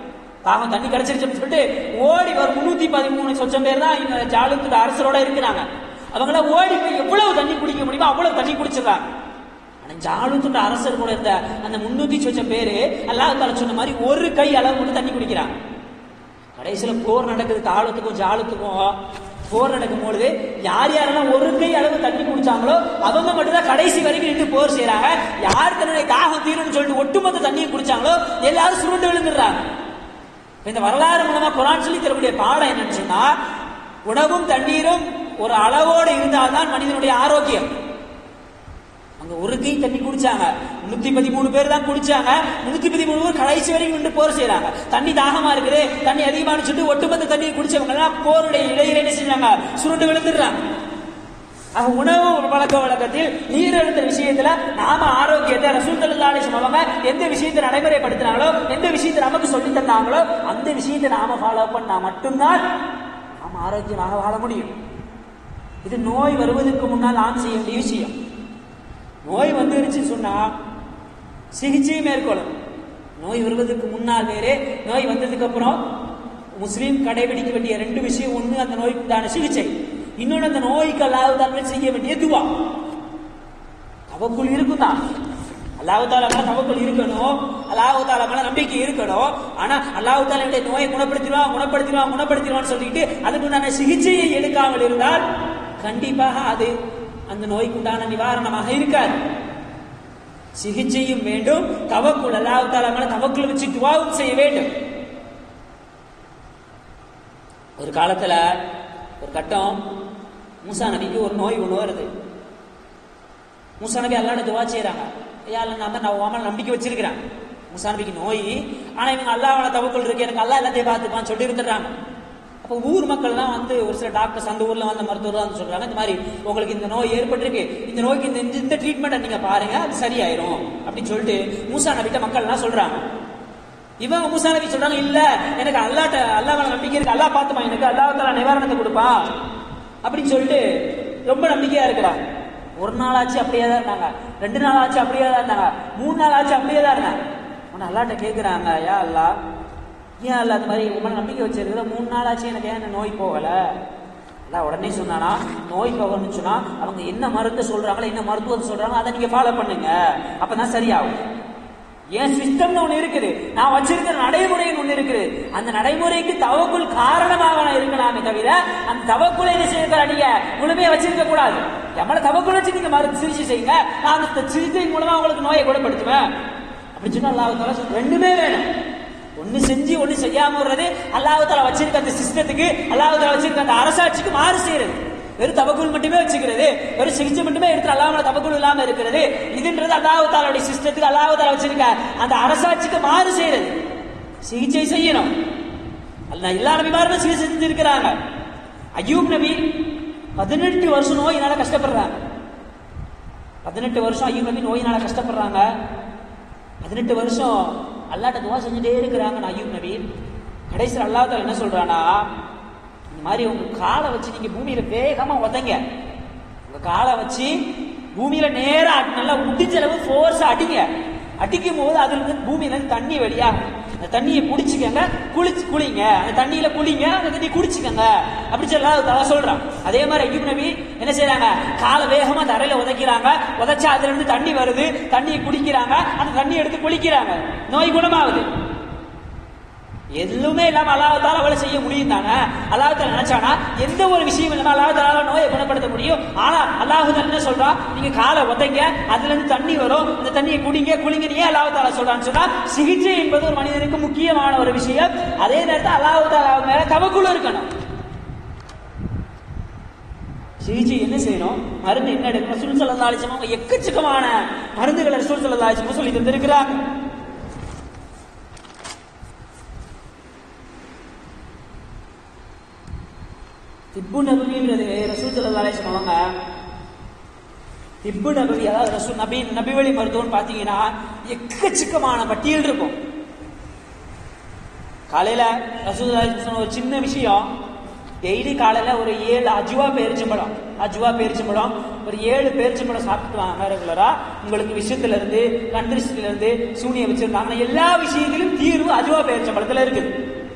Speaker 1: தாகம் தண்ணி கிடைச்சிருச்சுன்னு சொல்லிட்டு ஓடி ஒரு முன்னூத்தி பதிமூணு சொச்சம் பேர் தான் இந்த ஜாலுத்தோட அரசரோட இருக்கிறாங்க அவங்கள ஓடி போய் எவ்வளவு தண்ணி குடிக்க முடியுமோ அவ்வளவு தண்ணி குடிச்சிடறாங்க ஆனா ஜாலுத்தோட அரசர் கூட இருந்த அந்த முன்னூத்தி சொச்சம் பேரு அல்லாஹ் சொன்ன மாதிரி ஒரு கை அளவு மட்டும் தண்ணி குடிக்கிறாங்க கடைசியில போர் நடக்குது தாளத்துக்கும் ஜாலத்துக்கும் போர் நடக்கும் பொழுது யார் யாரெல்லாம் ஒரு கை அளவு தண்ணி குடிச்சாங்களோ அவங்க மட்டும் தான் கடைசி வரைக்கும் நின்று போர் செய்யறாங்க யார் தன்னுடைய தாகம் தீரும்னு சொல்லிட்டு ஒட்டுமொத்த தண்ணியை குடிச்சாங்களோ எல்லாரும் சுருண்டு விழுந்துடுறாங்க இப்ப இந்த வரலாறு மூலமா குரான் சொல்லி தரக்கூடிய பாடம் என்னன்னு சொன்னா உணவும் தண்ணீரும் ஒரு அளவோடு இருந்தால்தான் மனிதனுடைய ஆரோக்கியம் அங்க ஒரு கை தண்ணி குடிச்சாங்க முன்னூத்தி பதிமூணு பேர் தான் குடிச்சாங்க முன்னூத்தி பதிமூணு பேர் கடைசி வரைக்கும் நின்று போர் செய்யறாங்க தண்ணி தாகமா இருக்குது தண்ணி அதிகமானு சொல்லிட்டு ஒட்டுமொத்த தண்ணியை குடிச்சவங்க எல்லாம் போருடைய இடையில என்ன செஞ்சாங்க சுருண்டு விழுந்துடுறாங்க ஆக உணவு பழக்க வழக்கத்தில் நீர் எடுத்த விஷயத்துல நாம ஆரோக்கியத்தை ரசூல் தல்லாலே சொன்னவங்க எந்த விஷயத்தை நடைமுறைப்படுத்தினாங்களோ எந்த விஷயத்தை நமக்கு சொல்லி தந்தாங்களோ அந்த விஷயத்தை நாம ஃபாலோ பண்ணா மட்டும்தான் நாம ஆரோக்கியமாக வாழ முடியும் இது நோய் வருவதற்கு முன்னால் நாம் செய்ய வேண்டிய விஷயம் நோய் வந்துருச்சு சொன்னா சிகிச்சை மேற்கொள்ளும் நோய் வருவதற்கு முன்னால் வேறு நோய் வந்ததுக்கு அப்புறம் முஸ்லீம் கடைபிடிக்க வேண்டிய ரெண்டு விஷயம் ஒண்ணு அந்த நோய்க்கு உண்டான சிகிச்சை இன்னொன்னு அந்த நோய்க்கு அல்லாஹ் செய்ய வேண்டிய துவா தவக்குள் இருக்கும் தான் அல்லாஹு தாலா மேல தவக்குள் இருக்கணும் அல்லாஹு தாலா மேல நம்பிக்கை இருக்கணும் ஆனா அல்லாஹு தாலா என்னுடைய நோயை குணப்படுத்திடுவான் குணப்படுத்திடுவான் குணப்படுத்திடுவான்னு சொல்லிட்டு அதுக்கு உண்டான சிகிச்சையை எடுக்காமல் இருந்தால் கண்டிப்பாக அது அந்த நோய்க்கு உண்டான நிவாரணமாக இருக்காது சிகிச்சையும் வேண்டும் தவக்குள் அல்லாஹு தாலா மேல தவக்குள் வச்சு துவாவும் செய்ய வேண்டும் ஒரு காலத்துல ஒரு கட்டம் மூசா நபிக்கு ஒரு நோய் ஒன்று வருது மூசா நபி அல்லாட துவா செய்யறாங்க ஐயா அல்ல நான் தான் நான் உன் மேல நம்பிக்கை வச்சிருக்கிறேன் மூசா நபிக்கு நோய் ஆனா இவங்க அல்லாஹ் தவக்குள் இருக்கு எனக்கு அல்லா எல்லாத்தையும் பார்த்துப்பான்னு சொல்லி இருந்துடுறாங்க அப்போ ஊர் மக்கள் தான் வந்து ஒரு சில டாக்டர்ஸ் அந்த ஊர்ல வந்து மருத்துவர் தான் சொல்றாங்க இந்த மாதிரி உங்களுக்கு இந்த நோய் ஏற்பட்டிருக்கு இந்த நோய்க்கு இந்த இந்த- இந்த ட்ரீட்மெண்ட்டை நீங்க பாருங்க அது சரியாயிரும் அப்படின்னு சொல்லிட்டு மூசா நபிட்ட மக்கள் எல்லாம் சொல்றாங்க இவங்க மூசா நபி சொல்றாங்க இல்ல எனக்கு அல்லாட்ட அல்லாஹ் மேல நம்பிக்கை இருக்கு அல்லாஹ் பார்த்துமா எனக்கு அல்லாஹ் தஆலா நிவாரணத்தை கொடுப்பான் அப்படின்னு சொல்லிட்டு ரொம்ப நம்பிக்கையா இருக்கிறாங்க ஒரு நாள் ஆச்சு அப்படியே தான் இருந்தாங்க ரெண்டு நாள் ஆச்சு அப்படியே தான் இருந்தாங்க மூணு நாள் ஆச்சு அப்படியே தான் இருந்தாங்க உன்னை அல்லாட்ட கேட்குறாங்க யா அல்லாஹ் ஏன் அல்ல அந்த மாதிரி உங்களை நம்பிக்கை வச்சிருக்கிற மூணு நாள் ஆச்சு எனக்கு ஏன் இந்த நோய் போகல அல்லாஹ் உடனே சொன்னானா நோய் போகணும்னு சொன்னா அவங்க என்ன மருந்து சொல்றாங்களோ என்ன மருத்துவம் சொல்றாங்களோ அதை நீங்க ஃபாலோ பண்ணுங்க அப்பதான் சரியாகும் என் சிஸ்டம்னு ஒண்ணு இருக்குது நான் வச்சிருக்கிற நடைமுறைன்னு ஒண்ணு இருக்குது அந்த நடைமுறைக்கு தவக்குள் காரணமாக நான் இருக்கலாமே தவிர அந்த தவக்குலை என்ன செய்யிருக்கிற நீங்க முழுமையா வச்சிருக்க கூடாது எம்மள தவக்குள் வச்சு நீங்க மருந்து சிகிச்சை செய்யுங்க நான் அந்த சிகிச்சை மூலமா உங்களுக்கு நோயை குணப்படுத்துவேன் அப்படின்னு சொன்னா அல்லாஹ் தாலா சொல்ற- ரெண்டுமே வேணும் ஒண்ணு செஞ்சு ஒண்ணு செய்யாம விடுறது அல்லாஹ் தாலா வச்சிருக்க அந்த சிஸ்டத்துக்கு அல்லாஹ் தாலா வச்சிருக்க அந்த அரசாட்சிக்கு மாறு செய்யறது வெறும் தவக்குள் மட்டுமே வச்சுக்கிறது வெறும் சிகிச்சை மட்டுமே எடுத்து அல்லாம தவக்குள் இல்லாம இருக்கிறது இதுன்றது அல்லாஹ் தாலாவுடைய சிஸ்டத்துக்கு அல்லாஹ் தாலா வச்சிருக்க அந்த அரசாட்சிக்கு மாறு செய்யறது சிகிச்சை செய்யணும் அல்ல எல்லா நபிமாருமே சிகிச்சை செஞ்சிருக்கிறாங்க அய்யூப் நபி பதினெட்டு வருஷம் நோயினால கஷ்டப்படுறாங்க பதினெட்டு வருஷம் ஐயூப் நபி நோயினால கஷ்டப்படுறாங்க பதினெட்டு வருஷம் அல்லாட்ட துவா செஞ்சுட்டே இருக்கிறாங்க நான் ஐயூப் நபி கடைசியில் அல்லாஹ் தாலா என்ன சொல்றானா இந்த மாதிரி உங்க காலை வச்சு நீங்க பூமியில வேகமா உதைங்க உங்க காலை வச்சு பூமியில நேரா அடி- நல்லா முடிஞ்ச அளவு ஃபோர்ஸ் அடிங்க அடிக்கும் போது அதுல இருந்து பூமியில இருந்து தண்ணி வெளியாகும் அந்த தண்ணியை குடிச்சுக்கங்க குளிச்சு குளிங்க அந்த தண்ணியில குளிங்க அந்த தண்ணி குடிச்சுக்கங்க அப்படி சொல்லி அல்லாஹ் தாலா சொல்றான் அதே மாதிரி ஐயூப் நபி என்ன செய்றாங்க காலை வேகமா தரையில உதைக்கிறாங்க உதைச்சா அதுல இருந்து தண்ணி வருது தண்ணியை குடிக்கிறாங்க அந்த தண்ணியை எடுத்து குளிக்கிறாங்க நோய் குணமாகுது எதுவுமே இல்லாம அல்லாஹால அவளை செய்ய முடியும் தானே அல்லாஹால நினைச்சானா எந்த ஒரு விஷயம் இல்லாம அல்லாஹால நோயை குணப்படுத்த முடியும் ஆனா அல்லாஹு என்ன சொல்றான் நீங்க காலை உதைங்க அதுல இருந்து தண்ணி வரும் இந்த தண்ணியை குடிங்க குளிங்க ஏன் அல்லாஹால சொல்றான்னு சொன்னா சிகிச்சை என்பது ஒரு மனிதனுக்கு முக்கியமான ஒரு விஷயம் அதே நேரத்தில் அல்லாஹால மேல தவக்குள்ள இருக்கணும் சிகிச்சை என்ன செய்யணும் மருந்து என்ன எடுக்கணும் ரசூல் ஸல்லல்லாஹு அலைஹி வஸல்லம் அவங்க எக்கச்சக்கமான மருந்துகளை ரசூல் ஸல்லல்லாஹு அலைஹி வஸல்லம் சொல்லி தந்திருக்கிறாங்க திப்பு நபவின்றது ரசூல் ஸல்லல்லாஹு அலைஹி வஸல்லம் அவங்க திப்பு நபவி அதாவது ரசூல் நபி நபி வழி மருத்துவம்னு பார்த்தீங்கன்னா எக்கச்சக்கமான பட்டியல் இருக்கும் காலையில ரசூல் ஸல்லல்லாஹு அலைஹி வஸல்லம் ஒரு சின்ன விஷயம் டெய்லி காலையில ஒரு ஏழு அஜுவா பேரிச்சம்பழம் அஜுவா பேரிச்சம்பழம் ஒரு ஏழு பேரிச்சம்பழம் சாப்பிட்டு வாங்க ரெகுலரா உங்களுக்கு விஷயத்துல இருந்து கந்திருஷ்டில இருந்து சூனிய வச்சிருந்தாங்கன்னா எல்லா விஷயத்திலும் தீர்வு அஜுவா பேரிச்சம்பழத்துல இருக்குது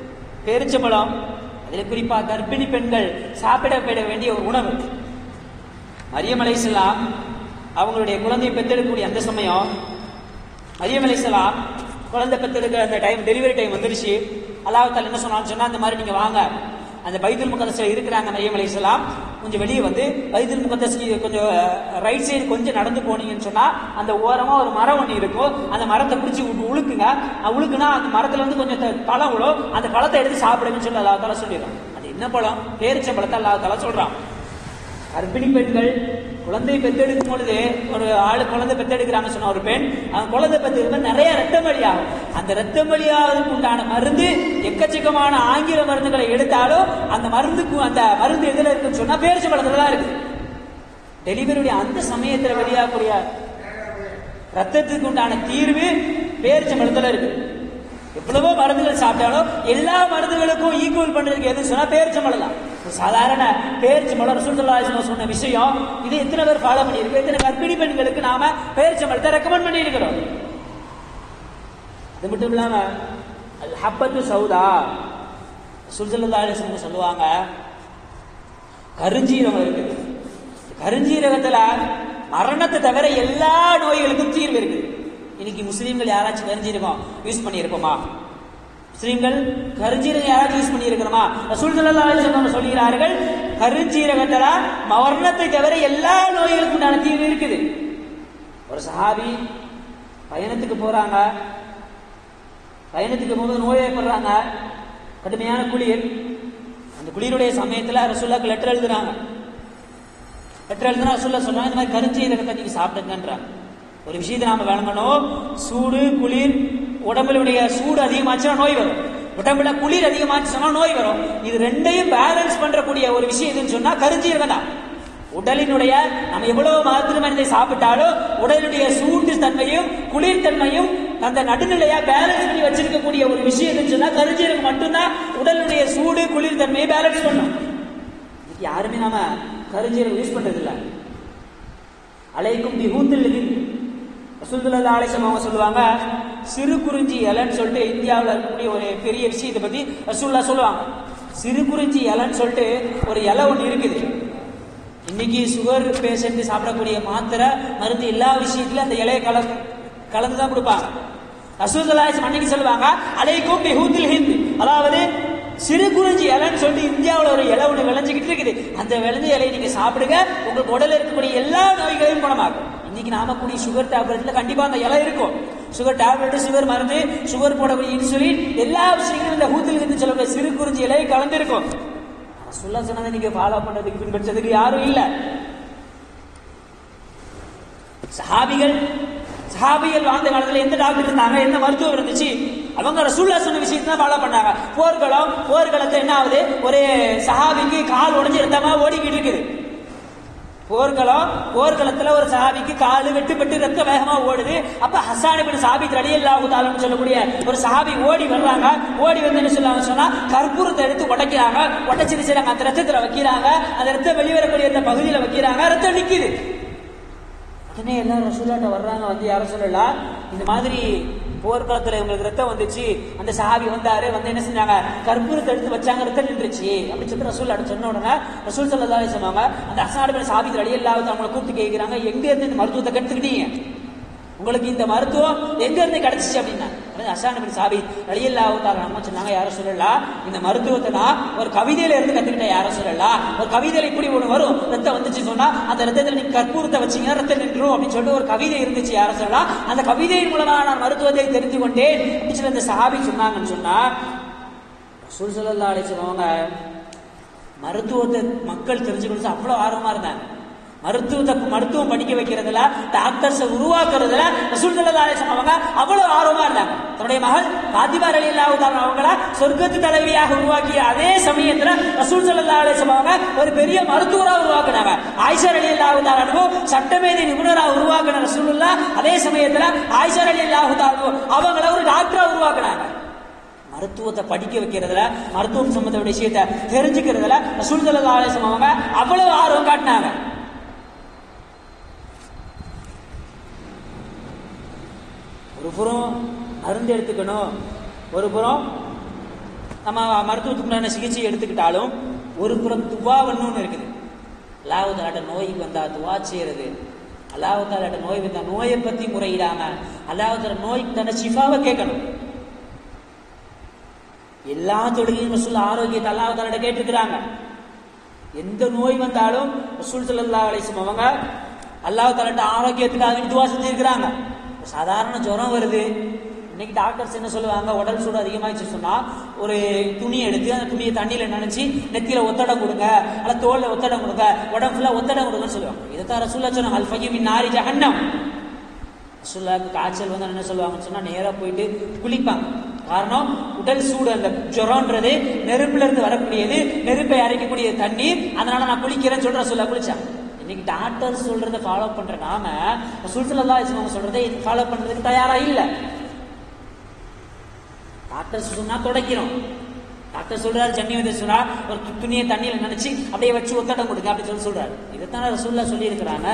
Speaker 1: பேரிச்சம்பழம் அதில் குறிப்பா கர்ப்பிணி பெண்கள் சாப்பிட பெற வேண்டிய ஒரு உணவு மரியம் அலைசலாம் அவங்களுடைய குழந்தையை பெற்றெடுக்கக்கூடிய அந்த சமயம் மரியம் அலைசலாம் குழந்தை பெற்றெடுக்கிற அந்த டைம் டெலிவரி டைம் வந்துருச்சு அல்லாஹால என்ன சொன்னான்னு சொன்னா அந்த மாதிரி நீங்க வாங்க அந்த பைத்துல் முகதஸ்ல இருக்கிறாங்க மரியம் அலைசலாம் கொஞ்சம் வெளியே வந்து பைத்துல் முகதஸ் கொஞ்சம் ரைட் சைடு கொஞ்சம் நடந்து போனீங்கன்னு சொன்னா அந்த ஓரமா ஒரு மரம் ஒன்று இருக்கும் அந்த மரத்தை பிடிச்சி விட்டு உழுக்குங்க அஹ் உழுக்குனா அந்த மரத்துல வந்து கொஞ்சம் த- பழம் விழும் அந்த பழத்தை எடுத்து சாப்பிடுங்கன்னு சொல்லி அல்லாஹால சொல்லிடுறான் அது என்ன பழம் பேரிச்ச பழத்தை அல்லாஹால சொல்றான் கர்ப்பிணி பெண்கள் குழந்தை பெத்தெடுக்கும் பொழுது ஒரு ஆளு குழந்தை பெத்தெடுக்கிறாங்க சொன்ன ஒரு பெண் அவன் குழந்தை பெத்தெடுக்கும் நிறைய ரத்தம் வழியாகும் அந்த ரத்தம் வழியாவதுக்கு உண்டான மருந்து எக்கச்சக்கமான ஆங்கில மருந்துகளை எடுத்தாலும் அந்த மருந்துக்கு அந்த மருந்து எதுல இருக்குன்னு சொன்னா பேரிச்ச பழத்துல தான் இருக்கு டெலிவரியுடைய அந்த சமயத்துல வெளியாகக்கூடிய ரத்தத்துக்கு உண்டான தீர்வு பேரிச்சம்பழத்துல இருக்கு எவ்வளவோ மருந்துகள் சாப்பிட்டாலும் எல்லா மருந்துகளுக்கும் ஈக்குவல் பண்றதுக்கு எதுன்னு சொன்னா பேரிச்சம்பழம் தான் ஒரு சாதாரண பேரிச்சம்பழம் ரசூலுல்லாஹி சொன்ன விஷயம் இது எத்தனை பேர் ஃபாலோ பண்ணியிருக்கு எத்தனை கர்ப்பிணி பெண்களுக்கு நாம பேரிச்சம்பழத்தை ரெக்கமெண்ட் பண்ணியிருக்கிறோம் அது மட்டும் இல்லாம அல் ஹப்பத்து சௌதா சுல்சல்லா சொல்லுவாங்க கருஞ்சீரகம் இருக்குது கருஞ்சீரகத்துல மரணத்தை தவிர எல்லா நோய்களுக்கும் தீர்வு இருக்குது இன்னைக்கு முஸ்லீம்கள் யாராச்சும் கருஞ்சீரகம் யூஸ் பண்ணியிருப்போமா முஸ்லீம்கள் கருஞ்சீரகம் யாராச்சும் யூஸ் பண்ணியிருக்கிறோமா ரசூல் ஸல்லல்லாஹு அலைஹி வஸல்லம் சொல்கிறார்கள் கருஞ்சீரகத்துல மரணத்தை தவிர எல்லா நோய்களுக்கும் உண்டான தீர்வு இருக்குது ஒரு சஹாபி பயணத்துக்கு போறாங்க பயணத்துக்கு போகும்போது நோய் ஏற்படுறாங்க கடுமையான குளிர் அந்த குளிருடைய சமயத்துல ரசூல்லாக்கு லெட்டர் எழுதுறாங்க லெட்டர் எழுதுனா ரசூல்லா சொன்னாங்க இந்த மாதிரி கருஞ்சீரகத்தை நீங்க சாப்பிடுங்கன்றாங்க ஒரு விஷயத்தை நாம விளங்கணும் சூடு குளிர் உடம்புடைய சூடு அதிகமாச்சுன்னா நோய் வரும் உடம்புல குளிர் அதிகமாச்சுன்னா நோய் வரும் இது ரெண்டையும் பேலன்ஸ் பண்றக்கூடிய ஒரு விஷயம் எதுன்னு சொன்னா கருஞ்சீரகம் தான் உடலினுடைய நம்ம எவ்வளவு மாத்திரை மருந்தை சாப்பிட்டாலும் உடலுடைய சூட்டு தன்மையும் குளிர் தன்மையும் அந்த நடுநிலையா பேலன்ஸ் பண்ணி வச்சிருக்கக்கூடிய ஒரு விஷயம் எதுன்னு சொன்னா கருஞ்சீரகம் மட்டும்தான் உடலுடைய சூடு குளிர் தன்மையை பேலன்ஸ் பண்ணும் இன்னைக்கு யாருமே நாம கருஞ்சீரகம் யூஸ் பண்றது இல்ல அலைக்கும் பிஹூத்தில் ரசூலுல்லாஹி அலைஹி வஸல்லம் அவங்க சொல்லுவாங்க சிறு குறிஞ்சி இலைன்னு சொல்லிட்டு இந்தியாவில் இருக்கக்கூடிய ஒரு பெரிய விஷயத்தை பத்தி ரசூல்லா சொல்லுவாங்க சிறு குறிஞ்சி இலைன்னு சொல்லிட்டு ஒரு இலை ஒன்று இருக்குது இன்னைக்கு சுகர் பேஷண்ட் சாப்பிடக்கூடிய மாத்திரை மருந்து எல்லா விஷயத்திலும் அந்த இலையை கலந்து கலந்து தான் கொடுப்பாங்க ரசூலுல்லாஹி அன்னைக்கு சொல்லுவாங்க அலைக்கும் பிஹூத்தில் ஹிந்த் அதாவது சிறு குறிஞ்சி இலைன்னு சொல்லிட்டு இந்தியாவில் ஒரு இலை ஒன்று விளைஞ்சிக்கிட்டு இருக்குது அந்த விளைஞ்ச இலையை நீங்க சாப்பிடுங்க உங்களுக்கு உடல்ல இருக்கக்கூடிய எல்லா நோய்களையும் குணமாக்கும் இன்னைக்கு நாம கூடிய சுகர் டேப்லெட்ல கண்டிப்பா அந்த இலை இருக்கும் சுகர் டேப்லெட் சுகர் மருந்து சுகர் போடக்கூடிய இன்சுலின் எல்லா விஷயங்களும் இந்த ஹூத்தில் இருந்து சொல்லக்கூடிய சிறு குறிஞ்சி இலையை கலந்து இருக்கும் சொல்ல சொன்னதை நீங்க ஃபாலோ பண்றதுக்கு பின்பற்றதுக்கு யாரும் இல்ல சஹாபிகள் சஹாபிகள் வாழ்ந்த காலத்துல எந்த டாக்டர் இருந்தாங்க என்ன மருத்துவம் இருந்துச்சு அவங்க ரசூல்லா சொன்ன விஷயத்தை தான் ஃபாலோ பண்ணாங்க போர்க்களம் போர்க்களத்துல என்ன ஆகுது ஒரு சஹாபிக்கு கால் உடைஞ்சு ரத்தமா ஓடிக்கிட்டு இருக்குது போர்க்களம் போர்க்களத்துல ஒரு சஹாபிக்கு காலு வெட்டுப்பட்டு ரத்த வேகமா ஓடுது அப்ப ஹசான் இப்னு சாபித் ரலியல்லாஹு தஆலான்னு சொல்லக்கூடிய ஒரு சஹாபி ஓடி வர்றாங்க ஓடி வந்து என்ன சொல்லுவாங்க சொன்னா கற்பூரத்தை எடுத்து உடைக்கிறாங்க உடைச்சிட்டு செய்றாங்க அந்த ரத்தத்துல வைக்கிறாங்க அந்த ரத்தம் வெளிவரக்கூடிய அந்த பகுதியில வைக்கிறாங்க ரத்தம் நிக்குது உடனே எல்லாரும் ரசூலாட்ட வர்றாங்க வந்து யாரும் சொல்லலாம் இந்த மாதிரி போர்க்களத்துல இவங்களுக்கு ரத்தம் வந்துச்சு அந்த சஹாபி வந்தாரு வந்து என்ன செஞ்சாங்க கற்பூரத்தை எடுத்து வச்சாங்க ரத்தம் நின்றுச்சு அப்படின்னு சொல்லிட்டு ரசூல் சொன்ன உடனே ரசூல் சல்லா சொன்னாங்க அந்த அசாடு சாபி அடி இல்லாத அவங்களை கூப்பிட்டு கேட்கிறாங்க எங்க இருந்து இந்த மருத்துவத்தை கற்றுக்கிட்டீங்க உங்களுக்கு இந்த மருத்துவம் எங்க இருந்து கிடைச்சிச்சு அப்படின்னா அசான் பின் சாபி அழியல்லாவுத்தார் நம்ம சொன்னாங்க யாரும் சொல்லலாம் இந்த மருத்துவத்தை நான் ஒரு கவிதையில இருந்து கத்துக்கிட்டேன் யாரும் சொல்லலாம் ஒரு கவிதையில இப்படி ஒண்ணு வரும் ரத்தம் வந்துச்சு சொன்னா அந்த ரத்தத்துல நீங்க கற்பூரத்தை வச்சீங்கன்னா ரத்தம் நின்றும் அப்படின்னு சொல்லிட்டு ஒரு கவிதை இருந்துச்சு யாரும் சொல்லலாம் அந்த கவிதையின் மூலமா நான் மருத்துவத்தை தெரிந்து கொண்டேன் அப்படின்னு சொல்லி அந்த சஹாபி சொன்னாங்கன்னு சொன்னா ரசூல் ஸல்லல்லாஹு அலைஹி சொல்லுவாங்க மருத்துவத்தை மக்கள் தெரிஞ்சுக்கணும் அவ்வளவு ஆர்வமா இருந்தாங்க மருத்துவத்தை மருத்துவம் படிக்க வைக்கிறதுல டாக்டர்ஸ் உருவாக்குறதுல ரசூல் ஸல்லல்லாஹு அலைஹி வஸல்லம் அவங்க அவ்வளவு ஆர்வமா இருந்தாங்க தன்னுடைய மகள் பாத்திமா ரலியல்லாஹு தஆலா அவங்கள சொர்க்கத்து தலைவியாக உருவாக்கிய அதே சமயத்துல ரசூல் ஸல்லல்லாஹு அலைஹி வஸல்லம் அவங்க ஒரு பெரிய மருத்துவரா உருவாக்குனாங்க ஆயிஷா ரலியல்லாஹு தஆலா அனுபவ சட்டமேதை நிபுணரா உருவாக்குன ரசூலுல்லாஹ் அதே சமயத்துல ஆயிஷா ரலியல்லாஹு தஆலா அவங்கள ஒரு டாக்டரா உருவாக்குனாங்க மருத்துவத்தை படிக்க வைக்கிறதுல மருத்துவம் சம்பந்த விஷயத்தை தெரிஞ்சுக்கிறதுல ரசூல் ஸல்லல்லாஹு அலைஹி வஸல்லம் அவங்க அவ்வளவு ஆர்வம் காட்டினாங்க ஒரு புறம் மருந்து எடுத்துக்கணும் ஒரு புறம் நம்ம மருத்துவத்துக்குள்ளான சிகிச்சை எடுத்துக்கிட்டாலும் ஒரு புறம் துவாவன்னு ஒன்று இருக்குது அல்லாஹாலாட்ட நோய்க்கு வந்தா துவா செய்யறது அல்லாஹாலாட்ட நோய் வந்தா நோயை பத்தி முறையிடாம அல்லாஹால நோய்க்கு தன்னை சிஃபாவை கேட்கணும் எல்லா தொழிலையும் ரசூல் ஆரோக்கியத்தை அல்லாஹாலாட்ட கேட்டிருக்கிறாங்க எந்த நோய் வந்தாலும் ரசூல் சல்லா அலிஸ்லம் அவங்க அல்லாஹாலாட்ட ஆரோக்கியத்துக்காக துவா செஞ்சிருக்கிறாங்க சாதாரண ஜுரம் வருது இன்னைக்கு டாக்டர்ஸ் என்ன சொல்லுவாங்க உடல் சூடு அதிகமாகிச்சு சொன்னா ஒரு துணி எடுத்து அந்த துணியை தண்ணியில நினைச்சு நெத்தியில ஒத்தடம் கொடுங்க அல்ல தோல்ல ஒத்தடம் கொடுங்க உடம்பு ஃபுல்லா ஒத்தடம் கொடுங்கன்னு சொல்லுவாங்க இதைத்தான் ரசூல்லா சொன்னாங்க அல் ஃபகிமின் நாரி ஜஹன்னம் ரசூல்லாக்கு காய்ச்சல் வந்து என்ன சொல்லுவாங்கன்னு சொன்னா நேரா போயிட்டு குளிப்பாங்க காரணம் உடல் சூடு அந்த ஜுரம்ன்றது நெருப்புல இருந்து வரக்கூடியது நெருப்பை அரைக்கக்கூடிய தண்ணீர் அதனால நான் குளிக்கிறேன்னு சொல்ற சொல்ல குளிச்சாங்க இன்னைக்கு டாக்டர் சொல்றதை ஃபாலோ பண்ற நாம சுல்சலல்லா அவங்க சொல்றதை ஃபாலோ பண்றதுக்கு தயாரா இல்லை டாக்டர் சொன்னா துடைக்கிறோம் டாக்டர் சொல்றாரு ஜன்னி வந்து சொல்றா ஒரு து- துணியை தண்ணியில நினைச்சு அப்படியே வச்சு ஒத்தடம் கொடுங்க அப்படி சொல்லி சொல்றாரு இதைத்தான் ரசூல்லா சொல்லி இருக்கிறாங்க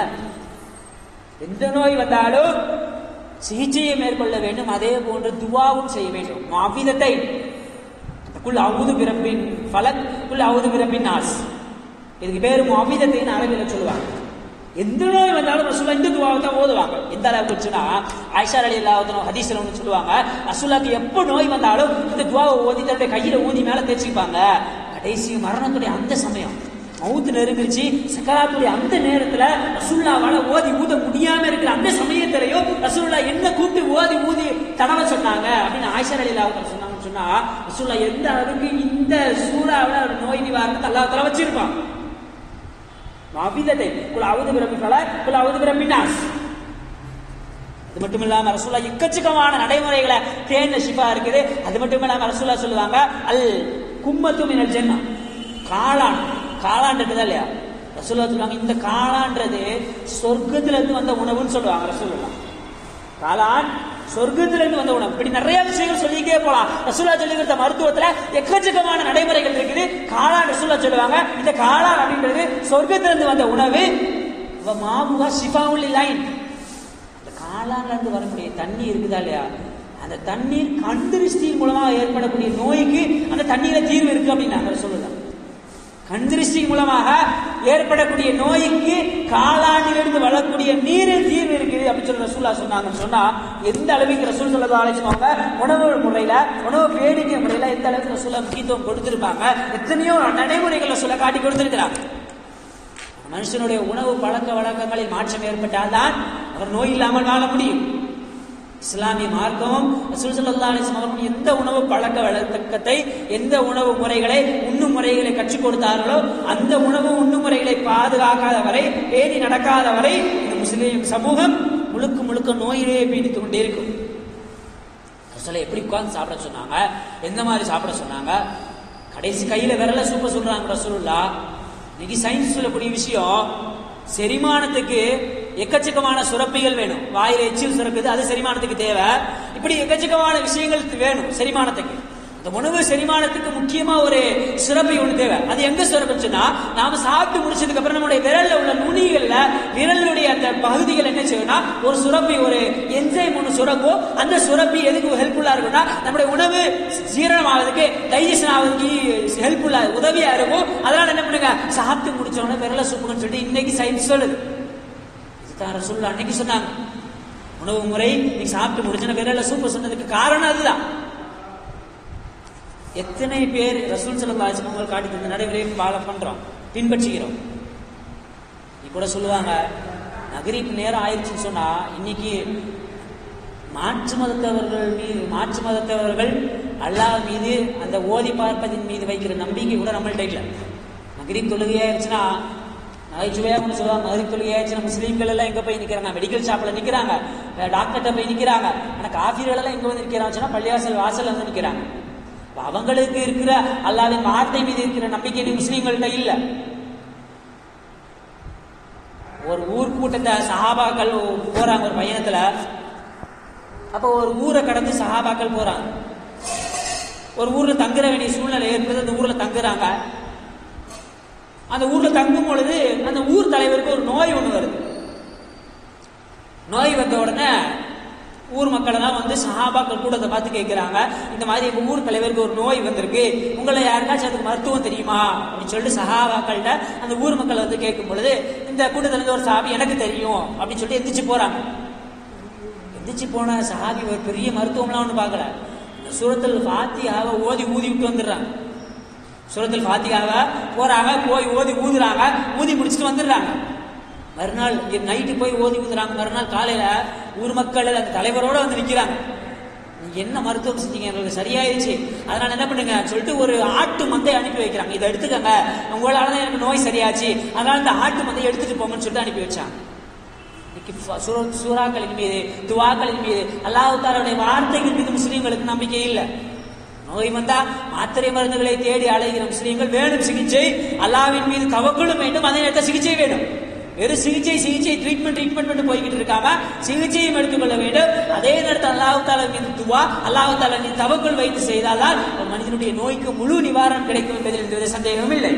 Speaker 1: எந்த நோய் வந்தாலும் சிகிச்சையை மேற்கொள்ள வேண்டும் அதே போன்று துவாவும் செய்ய வேண்டும் மாபிதத்தை குல் அவுது பிறப்பின் ஃபலக் குல் அவுது பிறப்பின் நாஸ் இதுக்கு பேரு மாபிதத்தைன்னு அரபியில் சொல்லுவாங்க எந்த நோய் வந்தாலும் ரசூலா இந்த துவாவை தான் ஓதுவாங்க எந்த அளவுக்கு வச்சுன்னா ஆயிஷா அலி அல்லாஹ் ஹதீஸ்ல ஒன்று சொல்லுவாங்க ரசூலாக்கு எப்போ நோய் வந்தாலும் இந்த துவாவை ஓதி தன்னுடைய கையில ஊதி மேல தேய்ச்சிப்பாங்க கடைசி மரணத்துடைய அந்த சமயம் மவுத்து நெருங்கிருச்சு சக்கராத்துடைய அந்த நேரத்துல ரசூல்லாவால ஓதி ஊத முடியாம இருக்கிற அந்த சமயத்திலையும் ரசூல்லா என்ன கூப்பிட்டு ஓதி ஊதி தடவை சொன்னாங்க அப்படின்னு ஆயிஷா அலி அல்லாஹ் சொன்னாங்கன்னு சொன்னா ரசூல்லா எந்த அளவுக்கு இந்த சூறாவில் ஒரு நோய் நிவாரணத்தை அல்லாஹ் வச்சிருப்பான் மாபிதத்தை குல அவுது பிரமிஃபல குல அவுது பிரமினாஸ் அது மட்டும் இல்லாம ரசூல்லா எக்கச்சக்கமான நடைமுறைகளை தேன ஷிஃபா இருக்குது அது மட்டும் இல்லாம ரசூல்லா சொல்லுவாங்க அல் கும்மத்து மினல் ஜென்னா காளான் காளான் இருக்குதா இல்லையா ரசூல்லா சொல்லுவாங்க இந்த காளான்றது சொர்க்கத்துல இருந்து வந்த உணவுன்னு சொல்லுவாங்க ரசூல்லா காளான் சொர்க்கத்துல இருந்து வந்த உணவு இப்படி நிறைய விஷயங்கள் சொல்லிக்கிட்டே போலாம் ரசூல்லா சொல்லி கொடுத்த மருத்துவத்துல எக்கச்சக்கமான நடைமுறைகள் இருக்குது காளான் ரசூல்லா சொல்லுவாங்க இந்த காளான் அப்படின்றது சொர்க்கத்துல இருந்து வந்த உணவு வ மாமுகா ஷிஃபாவுல் லைன் அந்த காளான்ல இருந்து வரக்கூடிய தண்ணி இருக்குதா இல்லையா அந்த தண்ணீர் கண்திருஷ்டியின் மூலமா ஏற்படக்கூடிய நோய்க்கு அந்த தண்ணீர தீர்வு இருக்கு அப்படின்னு நாங்கள் சொல்லலாம் கண்திருஷ்டி மூலமாக ஏற்படக்கூடிய நோய்க்கு காளானிலிருந்து வரக்கூடிய நீரில் தீர்வு இருக்குது அப்படின்னு சொல்லி ரசூல்லா சொன்னாங்கன்னு சொன்னா எந்த அளவுக்கு ரசூல் சொல்லதா அழைச்சுவாங்க உணவு முறையில உணவு பேடிக்கை முறையில எந்த அளவுக்கு ரசூல்லா முக்கியத்துவம் கொடுத்திருப்பாங்க எத்தனையோ நடைமுறைகள் ரசூலா காட்டி கொடுத்திருக்கிறாங்க மனுஷனுடைய உணவு பழக்க வழக்கங்களில் மாற்றம் ஏற்பட்டால்தான் அவர் நோய் இல்லாமல் வாழ முடியும் இஸ்லாமிய மார்க்கமும் ரசூல் ஸல்லல்லாஹு அலைஹி வஸல்லம் அவர்கள் எந்த உணவு பழக்க வழக்கத்தை எந்த உணவு முறைகளை உண்ணும் முறைகளை கற்றுக் கொடுத்தார்களோ அந்த உணவு உண்ணும் முறைகளை பாதுகாக்காத வரை பேணி நடக்காத வரை இந்த முஸ்லிம் சமூகம் முழுக்க முழுக்க நோயிலேயே பீடித்துக் கொண்டே இருக்கும் ரசூலை எப்படி உட்கார்ந்து சாப்பிட சொன்னாங்க எந்த மாதிரி சாப்பிட சொன்னாங்க கடைசி கையில விரல சூப்ப சொல்றாங்க ரசூலுல்லா இன்னைக்கு சயின்ஸ் சொல்லக்கூடிய விஷயம் செரிமானத்துக்கு எக்கச்சக்கமான சுரப்பிகள் வேணும் வாயில எச்சில் சுரக்குது அது செரிமானத்துக்கு தேவை இப்படி எக்கச்சக்கமான விஷயங்கள் வேணும் செரிமானத்துக்கு இந்த உணவு செரிமானத்துக்கு முக்கியமா ஒரு சுரப்பி ஒண்ணு தேவை அது எங்க சுரப்பிச்சுன்னா நாம சாப்பிட்டு முடிச்சதுக்கு அப்புறம் நம்முடைய விரல்ல உள்ள நுனிகள்ல விரலுடைய அந்த பகுதிகள் என்ன செய்யும்னா ஒரு சுரப்பி ஒரு என்சைம் ஒன்று சுரக்கும் அந்த சுரப்பி எதுக்கு ஹெல்ப்ஃபுல்லா இருக்கும்னா நம்முடைய உணவு ஜீரணம் ஆகுறதுக்கு டைஜஷன் ஆகுறதுக்கு ஹெல்ப்ஃபுல்லா உதவியா இருக்கும் அதனால என்ன பண்ணுங்க சாப்பிட்டு முடிச்ச உடனே விரல சூப்புன்னு சொல்லிட்டு இன்னைக்கு சயின்ஸ் சொல்லுது இதுதான் ரசூல் அன்னைக்கு சொன்னாங்க உணவு முறை நீ சாப்பிட்டு முடிச்சன விரல சூப்பு சொன்னதுக்கு காரணம் அதுதான் எத்தனை பேர் ரசூல் சல்லா அவங்க காட்டி தந்த நடைமுறையை ஃபாலோ பண்றோம் பின்பற்றுகிறோம் நீ கூட சொல்லுவாங்க நகரிப்பு நேரம் ஆயிடுச்சுன்னு சொன்னா இன்னைக்கு மாற்று மதத்தவர்கள் மீது மாற்று மதத்தவர்கள் அல்லாஹ் மீது அந்த ஓதி பார்ப்பதின் மீது வைக்கிற நம்பிக்கை கூட நம்மள்ட்ட இல்லை நகரிப் தொழுகையாயிருச்சுன்னா நகைச்சுவையாக ஒன்று சொல்லுவாங்க மகரிப் தொழுகையாச்சுன்னா முஸ்லீம்கள் எல்லாம் எங்க போய் நிக்கிறாங்க மெடிக்கல் ஷாப்ல நிக்கிறாங்க டாக்டர்கிட்ட போய் நிக்கிறாங்க ஆனா காஃபிர்கள் எல்லாம் எங்க வந்து நிக்கிறாங்க பள்ளிவாசல் வாசல்ல வந்து நிக்கிறாங்க அப்ப அவங்களுக்கு இருக்கிற அல்லாவின் வார்த்தை மீது இருக்கிற நம்பிக்கை நீ முஸ்லீம்கள்ட்ட இல்ல ஒரு ஊர் கூட்டத்தை சஹாபாக்கள் போறாங்க ஒரு பயணத்துல அப்ப ஒரு ஊரை கடந்து சஹாபாக்கள் போறாங்க ஒரு ஊர்ல தங்குற வேண்டிய சூழ்நிலை ஏற்படுது அந்த ஊர்ல தங்குறாங்க அந்த ஊர்ல தங்கும் பொழுது அந்த ஊர் தலைவருக்கு ஒரு நோய் ஒண்ணு வருது நோய் வந்த உடனே ஊர் மக்கள் எல்லாம் வந்து சஹாபாக்கள் கூட்டத்தை பார்த்து கேட்கிறாங்க இந்த மாதிரி எங்க ஊர் தலைவருக்கு ஒரு நோய் வந்திருக்கு உங்களை யாருக்காச்சும் அதுக்கு மருத்துவம் தெரியுமா அப்படின்னு சொல்லிட்டு சஹாபாக்கள்கிட்ட அந்த ஊர் மக்கள் வந்து கேட்கும் பொழுது இந்த கூட்டத்துல இருந்து ஒரு சஹாபி எனக்கு தெரியும் அப்படின்னு சொல்லிட்டு எந்திரிச்சு போறாங்க எந்திரிச்சு போன சஹாபி ஒரு பெரிய மருத்துவம்லாம் ஒன்று பார்க்கல இந்த சூரத்தில் ஃபாத்தியாவை ஓதி ஊதி விட்டு வந்துடுறாங்க சூரத்தில் ஃபாத்தியாவை போறாங்க போய் ஓதி ஊதுறாங்க ஊதி முடிச்சுட்டு வந்துடுறாங்க மறுநாள் நைட்டு போய் ஓதி ஊதுறாங்க மறுநாள் காலையில ஊர் மக்கள் அந்த தலைவரோட வந்து நிக்கிறாங்க நீங்க என்ன மருத்துவம் செஞ்சீங்க எங்களுக்கு சரியாயிருச்சு அதனால என்ன பண்ணுங்க சொல்லிட்டு ஒரு ஆட்டு மந்தை அனுப்பி வைக்கிறாங்க இதை எடுத்துக்கங்க உங்களால தான் எனக்கு நோய் சரியாச்சு அதனால இந்த ஆட்டு மந்தை எடுத்துட்டு போங்கன்னு சொல்லிட்டு அனுப்பி வச்சாங்க இன்னைக்கு ஃப- சூர- சூறாக்களின் மீது துவாக்களின் மீது அல்லாஹ் தாலாவுடைய வார்த்தைகள் மீது முஸ்லீம்களுக்கு நம்பிக்கை இல்லை நோய் வந்தா மாத்திரை மருந்துகளை தேடி அலைகிற முஸ்லீம்கள் வேணும் சிகிச்சை அல்லாவின் மீது தவக்களும் வேண்டும் அதே நேரத்தில் சிகிச்சை வேணும் வெறும் சிகிச்சை சிகிச்சை ட்ரீட்மெண்ட் ட்ரீட்மெண்ட் பண்ணி போய்கிட்டு இருக்காம சிகிச்சையும் எடுத்துக்கொள்ள வேண்டும் அதே நேரத்தில் அல்லாஹ் தாலா மீது துவா அல்லாஹ் தாலா மீது தவக்குள் வைத்து செய்தால்தான் ஒரு மனிதனுடைய நோய்க்கு முழு நிவாரணம் கிடைக்கும் என்பதில் எந்தவித சந்தேகமும் இல்லை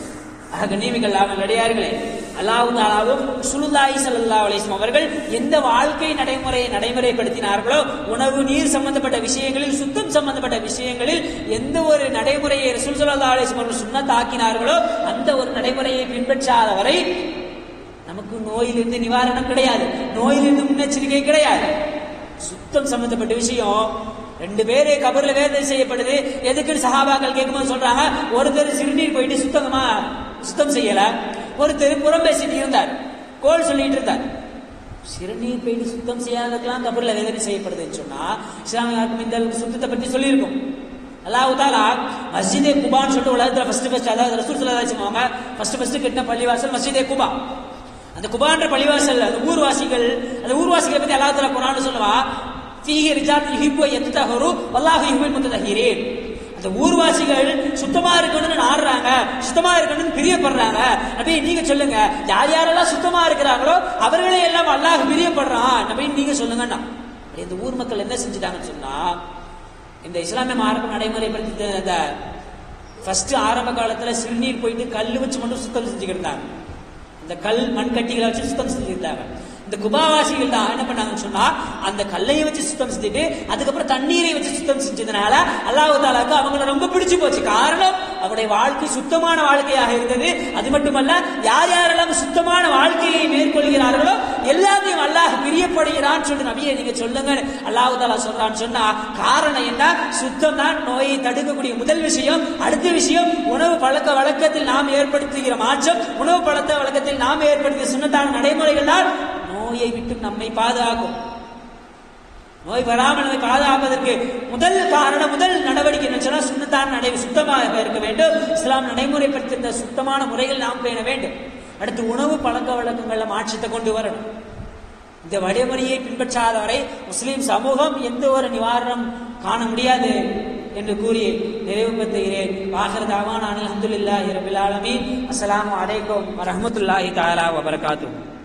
Speaker 1: ஆக நீமிகள் அவர்கள் அடியார்களே அல்லாஹ் தாலாவும் சுலுதாய் ஸல்லல்லாஹு அலைஹி வஸல்லம் அவர்கள் எந்த வாழ்க்கை நடைமுறையை நடைமுறைப்படுத்தினார்களோ உணவு நீர் சம்பந்தப்பட்ட விஷயங்களில் சுத்தம் சம்பந்தப்பட்ட விஷயங்களில் எந்த ஒரு நடைமுறையை ரசூல் ஸல்லல்லாஹு அலைஹி வஸல்லம் அவர்கள் சுன்னத்தாக்கினார்களோ அந்த ஒரு நடைமுறையை பின்பற்றாதவரை நமக்கு நோயிலிருந்து நிவாரணம் கிடையாது நோயிலிருந்து முன்னெச்சரிக்கை கிடையாது சுத்தம் சம்பந்தப்பட்ட விஷயம் ரெண்டு பேரு கபர்ல வேதனை செய்யப்படுது எதுக்குன்னு சஹாபாக்கள் கேட்கும்போது சொல்றாங்க ஒருத்தர் சிறுநீர் போயிட்டு சுத்தமா சுத்தம் செய்யல ஒருத்தர் புறம் பேசிட்டு இருந்தார் கோல் சொல்லிட்டு இருந்தார் சிறுநீர் போயிட்டு சுத்தம் செய்யாததுக்கெல்லாம் கபர்ல வேதனை செய்யப்படுதுன்னு சொன்னா இஸ்லாமிய யாருக்கும் இந்த சுத்தத்தை பற்றி சொல்லியிருக்கும் அல்லாஹ் தாலா மஸ்ஜிதே குபான்னு சொல்லிட்டு உலகத்துல ஃபர்ஸ்ட் ஃபர்ஸ்ட் அதாவது ரசூல் ஸல்லல்லாஹு அலைஹி வஸல்லம் ஃபர்ஸ்ட் ஃபர்ஸ்ட் கட்டின பள்ளிவாசல் மஸ்ஜிதே குபா அந்த குபான்ற பள்ளிவாசல் அந்த ஊர்வாசிகள் அந்த ஊர்வாசிகளை பத்தி அல்லாஹ் தாலா குர்ஆன்ல சொல்லுவா ஃபீஹி ரிஜால் யுஹிப்பு யத்தஹரு வல்லாஹு யுஹிப்புல் முத்தஹிரீன் அந்த ஊர்வாசிகள் சுத்தமா இருக்கணும்னு நாடுறாங்க சுத்தமா இருக்கணும்னு பிரியப்படுறாங்க நபி நீங்க சொல்லுங்க யார் யாரெல்லாம் சுத்தமா இருக்கிறாங்களோ அவர்களே எல்லாம் அல்லாஹ் பிரியப்படுறான் நபி நீங்க சொல்லுங்கண்ணா அப்படி இந்த ஊர் மக்கள் என்ன செஞ்சுட்டாங்கன்னு சொன்னா இந்த இஸ்லாமிய மார்க்கம் நடைமுறைப்படுத்தி இந்த ஃபர்ஸ்ட் ஆரம்ப காலத்துல சிறுநீர் போயிட்டு கல் வச்சு மட்டும் சுத்தம் செஞ்சுக்கிட்டு இருந்தாங்க இந்த கல் மண் கட்டிகளை வச்சு சுத்தம் செஞ்சுருந்தாங்க இந்த குபாவாசிகள் தான் என்ன பண்ணாங்கன்னு சொன்னா அந்த கல்லையை வச்சு சுத்தம் செஞ்சுட்டு அதுக்கப்புறம் தண்ணீரை வச்சு சுத்தம் செஞ்சதுனால அல்லாஹ் தாலாக்கு அவங்கள ரொம்ப பிடிச்சு போச்சு காரணம் அவருடைய வாழ்க்கை சுத்தமான வாழ்க்கையாக இருந்தது அது மட்டுமல்ல யார் யாரெல்லாம் சுத்தமான வாழ்க்கையை மேற்கொள்கிறார்களோ எல்லாத்தையும் அல்லாஹ் பிரியப்படுகிறான்னு சொல்லிட்டு நபியை நீங்க சொல்லுங்க அல்லாஹ் தாலா சொல்றான்னு சொன்னா காரணம் என்ன சுத்தம் தான் நோயை தடுக்கக்கூடிய முதல் விஷயம் அடுத்த விஷயம் உணவு பழக்க வழக்கத்தில் நாம் ஏற்படுத்துகிற மாற்றம் உணவு பழக்க வழக்கத்தில் நாம் ஏற்படுத்திய சுண்ணத்தான நடைமுறைகள் தான் நோயை விட்டு நம்மை பாதுகாக்கும் நோய் வராமல் நம்மை பாதுகாப்பதற்கு முதல் காரணம் முதல் நடவடிக்கை என்ன சொன்னா சுண்ணத்தான் நடை சுத்தமாக இருக்க வேண்டும் இஸ்லாம் நடைமுறைப்படுத்திருந்த சுத்தமான முறைகள் நாம் பேண வேண்டும் அடுத்து உணவு பழக்க வழக்கங்கள்ல மாற்றத்தை கொண்டு வரணும் இந்த வழிமுறையை பின்பற்றாதவரை முஸ்லிம் சமூகம் எந்த ஒரு நிவாரணம் காண முடியாது என்று கூறி நிறைவு பெறுகிறேன் வாகரதாவான் அலமதுல்லாஹி ரபில் ஆலமீன் அஸ்ஸலாமு அலைக்கும் வரஹ்மத்துல்லாஹி தஆலா வபரகாத்துஹு